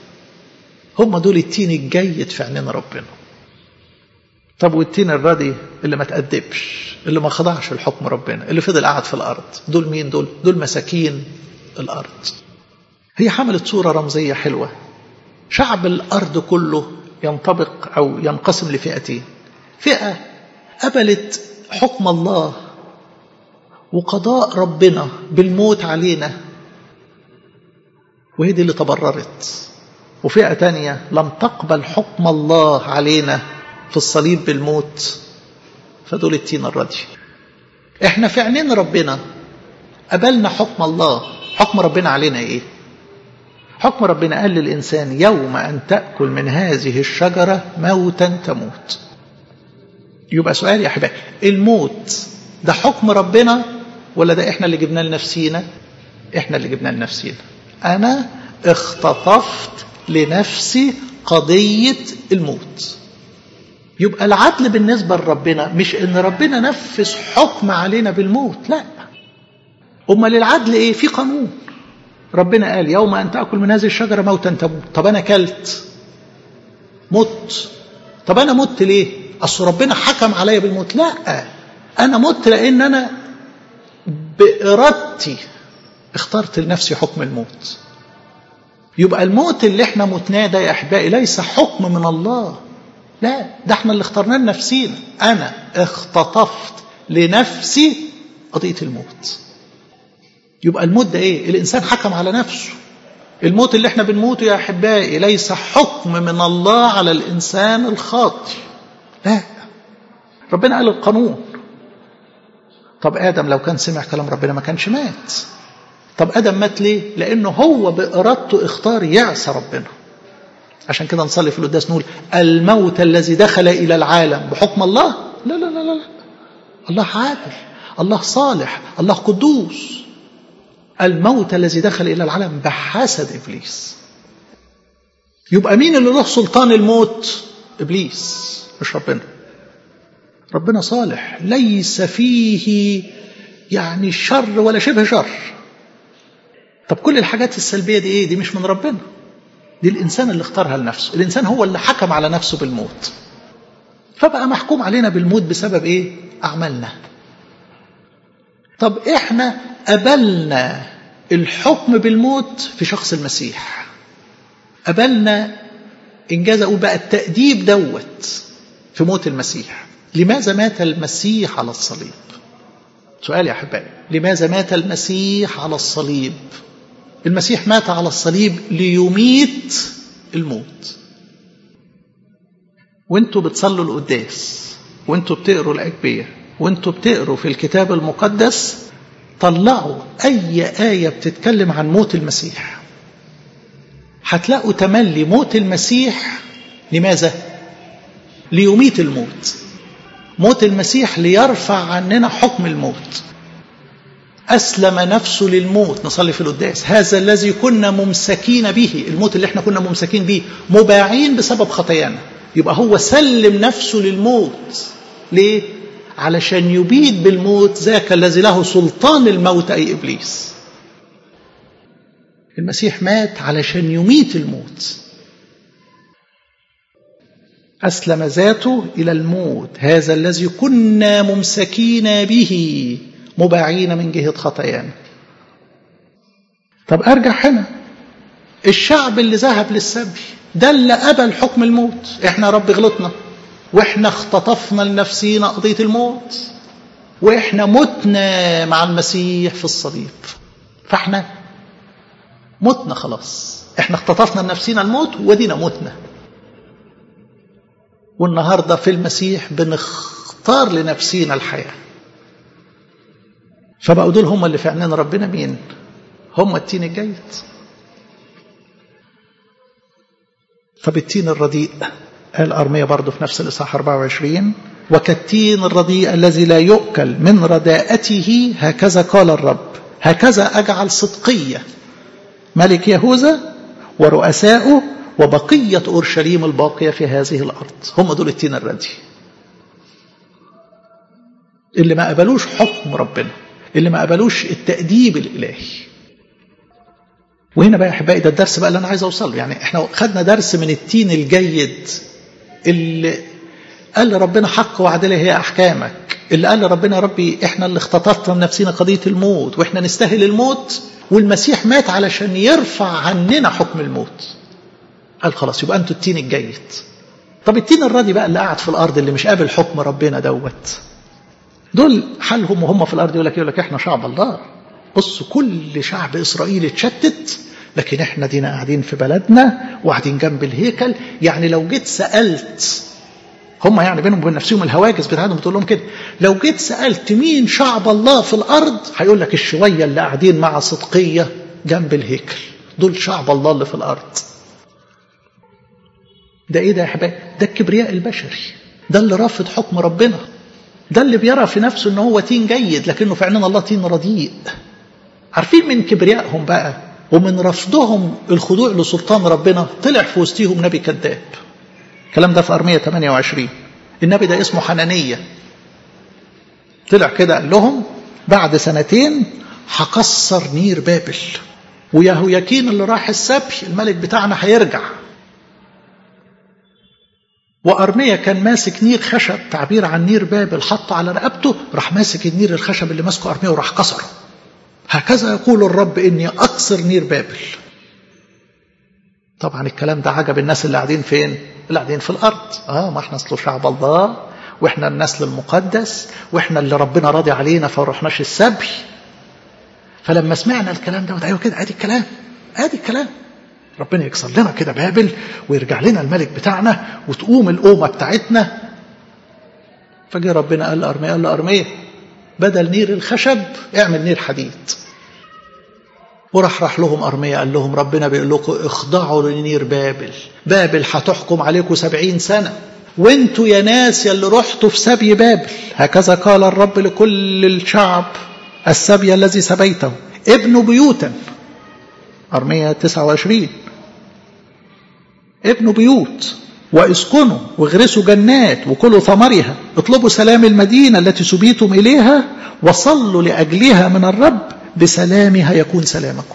هم دول التين الجيد في عينين ربنا طب والتين الردي اللي ما تأدبش اللي ما خضعش لحكم ربنا اللي فضل قاعد في الأرض دول مين دول دول مساكين الأرض هي حملت صورة رمزية حلوة شعب الأرض كله ينطبق أو ينقسم لفئتين فئة قبلت حكم الله وقضاء ربنا بالموت علينا وهي دي اللي تبررت وفئة تانية لم تقبل حكم الله علينا في الصليب بالموت فدول التين الردي احنا في عينين ربنا قبلنا حكم الله حكم ربنا علينا ايه حكم ربنا قال للإنسان يوم أن تأكل من هذه الشجرة موتا تموت يبقى سؤال يا أحبائي الموت ده حكم ربنا ولا ده إحنا اللي جبناه لنفسينا إحنا اللي جبناه لنفسينا أنا اختطفت لنفسي قضية الموت يبقى العدل بالنسبة لربنا مش إن ربنا نفذ حكم علينا بالموت لا أمال العدل إيه في قانون ربنا قال يوم أن تأكل من هذه الشجرة موتا تموت طب أنا كلت مت طب أنا مت ليه أصل ربنا حكم عليا بالموت لا أنا مت لأن أنا بإرادتي اخترت لنفسي حكم الموت يبقى الموت اللي احنا متناه ده يا أحبائي ليس حكم من الله لا ده احنا اللي اخترناه لنفسينا أنا اختطفت لنفسي قضية الموت يبقى الموت ده ايه الانسان حكم على نفسه الموت اللي احنا بنموته يا احبائي ليس حكم من الله على الانسان الخاطئ لا ربنا قال القانون طب ادم لو كان سمع كلام ربنا ما كانش مات طب ادم مات ليه لانه هو بارادته اختار يعصى ربنا عشان كده نصلي في القداس نقول الموت الذي دخل الى العالم بحكم الله لا لا لا لا الله عادل الله صالح الله قدوس الموت الذي دخل إلى العالم بحسد إبليس يبقى مين اللي له سلطان الموت إبليس مش ربنا ربنا صالح ليس فيه يعني شر ولا شبه شر طب كل الحاجات السلبية دي ايه دي مش من ربنا دي الإنسان اللي اختارها لنفسه الإنسان هو اللي حكم على نفسه بالموت فبقى محكوم علينا بالموت بسبب ايه أعمالنا طب احنا قبلنا الحكم بالموت في شخص المسيح قبلنا انجاز اقول بقى التأديب دوت في موت المسيح لماذا مات المسيح على الصليب سؤال يا احبائي لماذا مات المسيح على الصليب المسيح مات على الصليب ليميت الموت وانتوا بتصلوا القداس وانتوا بتقروا الأجبية وانتوا بتقروا في الكتاب المقدس طلعوا أي آية بتتكلم عن موت المسيح هتلاقوا تملي موت المسيح لماذا؟ ليميت الموت موت المسيح ليرفع عننا حكم الموت أسلم نفسه للموت نصلي في القداس هذا الذي كنا ممسكين به الموت اللي احنا كنا ممسكين به مباعين بسبب خطايانا يبقى هو سلم نفسه للموت ليه؟ علشان يبيد بالموت ذاك الذي له سلطان الموت أي إبليس المسيح مات علشان يميت الموت أسلم ذاته إلى الموت هذا الذي كنا ممسكين به مباعين من جهة خطايانا طب أرجع هنا الشعب اللي ذهب للسبي ده اللي قبل حكم الموت احنا رب غلطنا واحنا اختطفنا لنفسينا قضية الموت واحنا متنا مع المسيح في الصليب فاحنا متنا خلاص احنا اختطفنا لنفسينا الموت ودينا متنا والنهارده في المسيح بنختار لنفسينا الحياه فبقوا دول هم اللي في عينين ربنا مين هم التين الجيد فبالتين الرديء قال أرمية برضه في نفس الإصحاح 24 وكالتين الرديء الذي لا يؤكل من رداءته هكذا قال الرب هكذا أجعل صدقية ملك يهوذا ورؤساؤه وبقية أورشليم الباقية في هذه الأرض هم دول التين الردي اللي ما قبلوش حكم ربنا اللي ما قبلوش التأديب الإلهي وهنا بقى يا احبائي ده الدرس بقى اللي انا عايز اوصله يعني احنا خدنا درس من التين الجيد اللي قال ربنا حق وعدله هي احكامك اللي قال ربنا يا ربي احنا اللي اختطفنا لنفسنا قضيه الموت واحنا نستاهل الموت والمسيح مات علشان يرفع عننا حكم الموت قال خلاص يبقى انتوا التين الجيد طب التين الراضي بقى اللي قاعد في الارض اللي مش قابل حكم ربنا دوت دول حالهم وهم في الارض يقول لك يقول لك احنا شعب الله بص كل شعب اسرائيل اتشتت لكن احنا دينا قاعدين في بلدنا وقاعدين جنب الهيكل يعني لو جيت سالت هم يعني بينهم وبين نفسهم الهواجس بتاعتهم بتقول لهم كده لو جيت سالت مين شعب الله في الارض هيقول لك الشويه اللي قاعدين مع صدقيه جنب الهيكل دول شعب الله اللي في الارض ده ايه ده يا حبايبي ده الكبرياء البشري ده اللي رافض حكم ربنا ده اللي بيرى في نفسه ان هو تين جيد لكنه في عيننا الله تين رديء عارفين من كبريائهم بقى ومن رفضهم الخضوع لسلطان ربنا طلع في وسطهم نبي كذاب الكلام ده في أرمية 28 النبي ده اسمه حنانية طلع كده قال لهم بعد سنتين هكسر نير بابل ويهوياكين اللي راح السبي الملك بتاعنا هيرجع وأرمية كان ماسك نير خشب تعبير عن نير بابل حطه على رقبته راح ماسك النير الخشب اللي ماسكه أرمية وراح كسره هكذا يقول الرب إني أكسر نير بابل طبعا الكلام ده عجب الناس اللي قاعدين فين اللي قاعدين في الأرض آه ما احنا أصله شعب الله واحنا النسل المقدس واحنا اللي ربنا راضي علينا فرحناش السبي فلما سمعنا الكلام ده ايوه كده ادي الكلام ادي الكلام ربنا يكسر لنا كده بابل ويرجع لنا الملك بتاعنا وتقوم القومه بتاعتنا فجاء ربنا قال لارميه قال لارميه بدل نير الخشب اعمل نير حديد وراح راح لهم أرمية قال لهم ربنا بيقول لكم اخضعوا لنير بابل بابل هتحكم عليكم سبعين سنة وانتوا يا ناس يا اللي رحتوا في سبي بابل هكذا قال الرب لكل الشعب السبي الذي سبيته ابنوا بيوتا أرمية 29 ابنوا بيوت واسكنوا واغرسوا جنات وكلوا ثمرها اطلبوا سلام المدينة التي سبيتم إليها وصلوا لأجلها من الرب بسلامها يكون سلامكم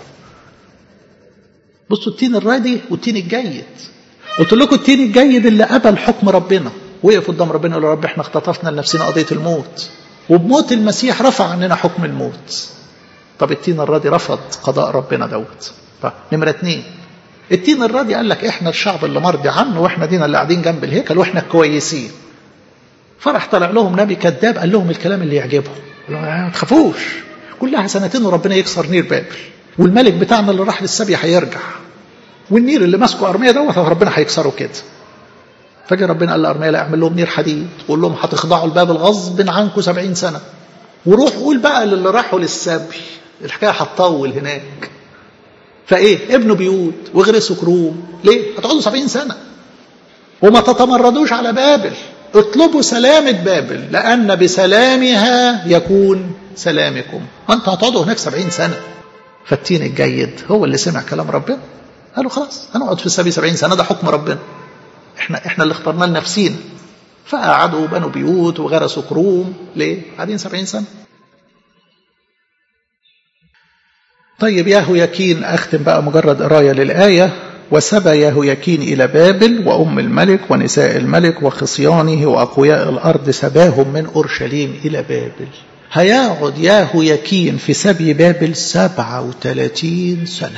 بصوا التين الراضي والتين الجيد قلت لكم التين الجيد اللي قبل حكم ربنا وقف قدام ربنا قال رب احنا اختطفنا لنفسنا قضيه الموت وبموت المسيح رفع عننا حكم الموت طب التين الراضي رفض قضاء ربنا دوت طب نمره اثنين التين الراضي قال لك احنا الشعب اللي مرضي عنه واحنا دينا اللي قاعدين جنب الهيكل واحنا كويسين فرح طلع لهم نبي كذاب قال لهم الكلام اللي يعجبهم ما تخافوش كلها سنتين وربنا يكسر نير بابل والملك بتاعنا اللي راح للسبي هيرجع والنير اللي ماسكه ارميه دوت ربنا هيكسره كده فجأة ربنا قال لارميه لا اعمل لهم نير حديد وقول لهم هتخضعوا لبابل غصب عنكم سبعين سنة وروح قول بقى للي راحوا للسبي الحكاية هتطول هناك فايه ابنوا بيوت واغرسوا كروم ليه هتقعدوا سبعين سنة وما تتمردوش على بابل اطلبوا سلامة بابل لأن بسلامها يكون سلامكم ما انتوا هتقعدوا هناك سبعين سنة فالتين الجيد هو اللي سمع كلام ربنا قالوا خلاص هنقعد في السبي سبعين سنة ده حكم ربنا احنا احنا اللي اخترناه لنفسينا فقعدوا وبنوا بيوت وغرسوا كروم ليه؟ قاعدين سبعين سنة طيب ياهو يكين أختم بقى مجرد قراية للآية وسبى يهوياكين إلى بابل وأم الملك ونساء الملك وخصيانه وأقوياء الأرض سباهم من أورشليم إلى بابل هيقعد يهوياكين في سبي بابل سبعة وثلاثين سنة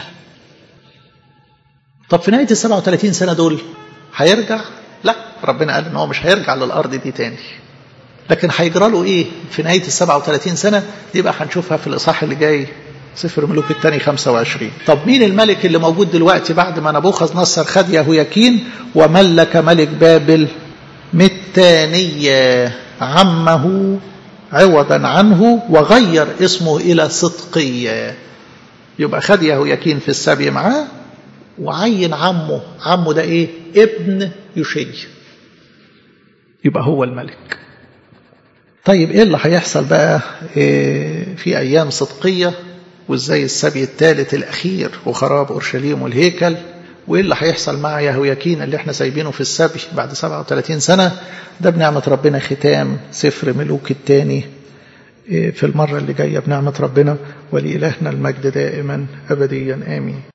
طب في نهاية السبعة وثلاثين سنة دول هيرجع لا ربنا قال ان هو مش هيرجع للأرض دي تاني لكن هيجرى له ايه في نهاية السبعة وثلاثين سنة دي بقى هنشوفها في الإصحاح اللي جاي سفر ملوك الثاني 25 طب مين الملك اللي موجود دلوقتي بعد ما نبوخذ نصر خد يهوياكين وملك ملك بابل متانية عمه عوضا عنه وغير اسمه إلى صدقية يبقى خد يهوياكين في السبي معاه وعين عمه عمه ده ايه ابن يشي يبقى هو الملك طيب ايه اللي هيحصل بقى إيه في ايام صدقيه وازاي السبي الثالث الاخير وخراب اورشليم والهيكل وايه اللي هيحصل مع يهوياكين اللي احنا سايبينه في السبي بعد 37 سنه ده بنعمه ربنا ختام سفر ملوك الثاني في المره اللي جايه بنعمه ربنا ولالهنا المجد دائما ابديا امين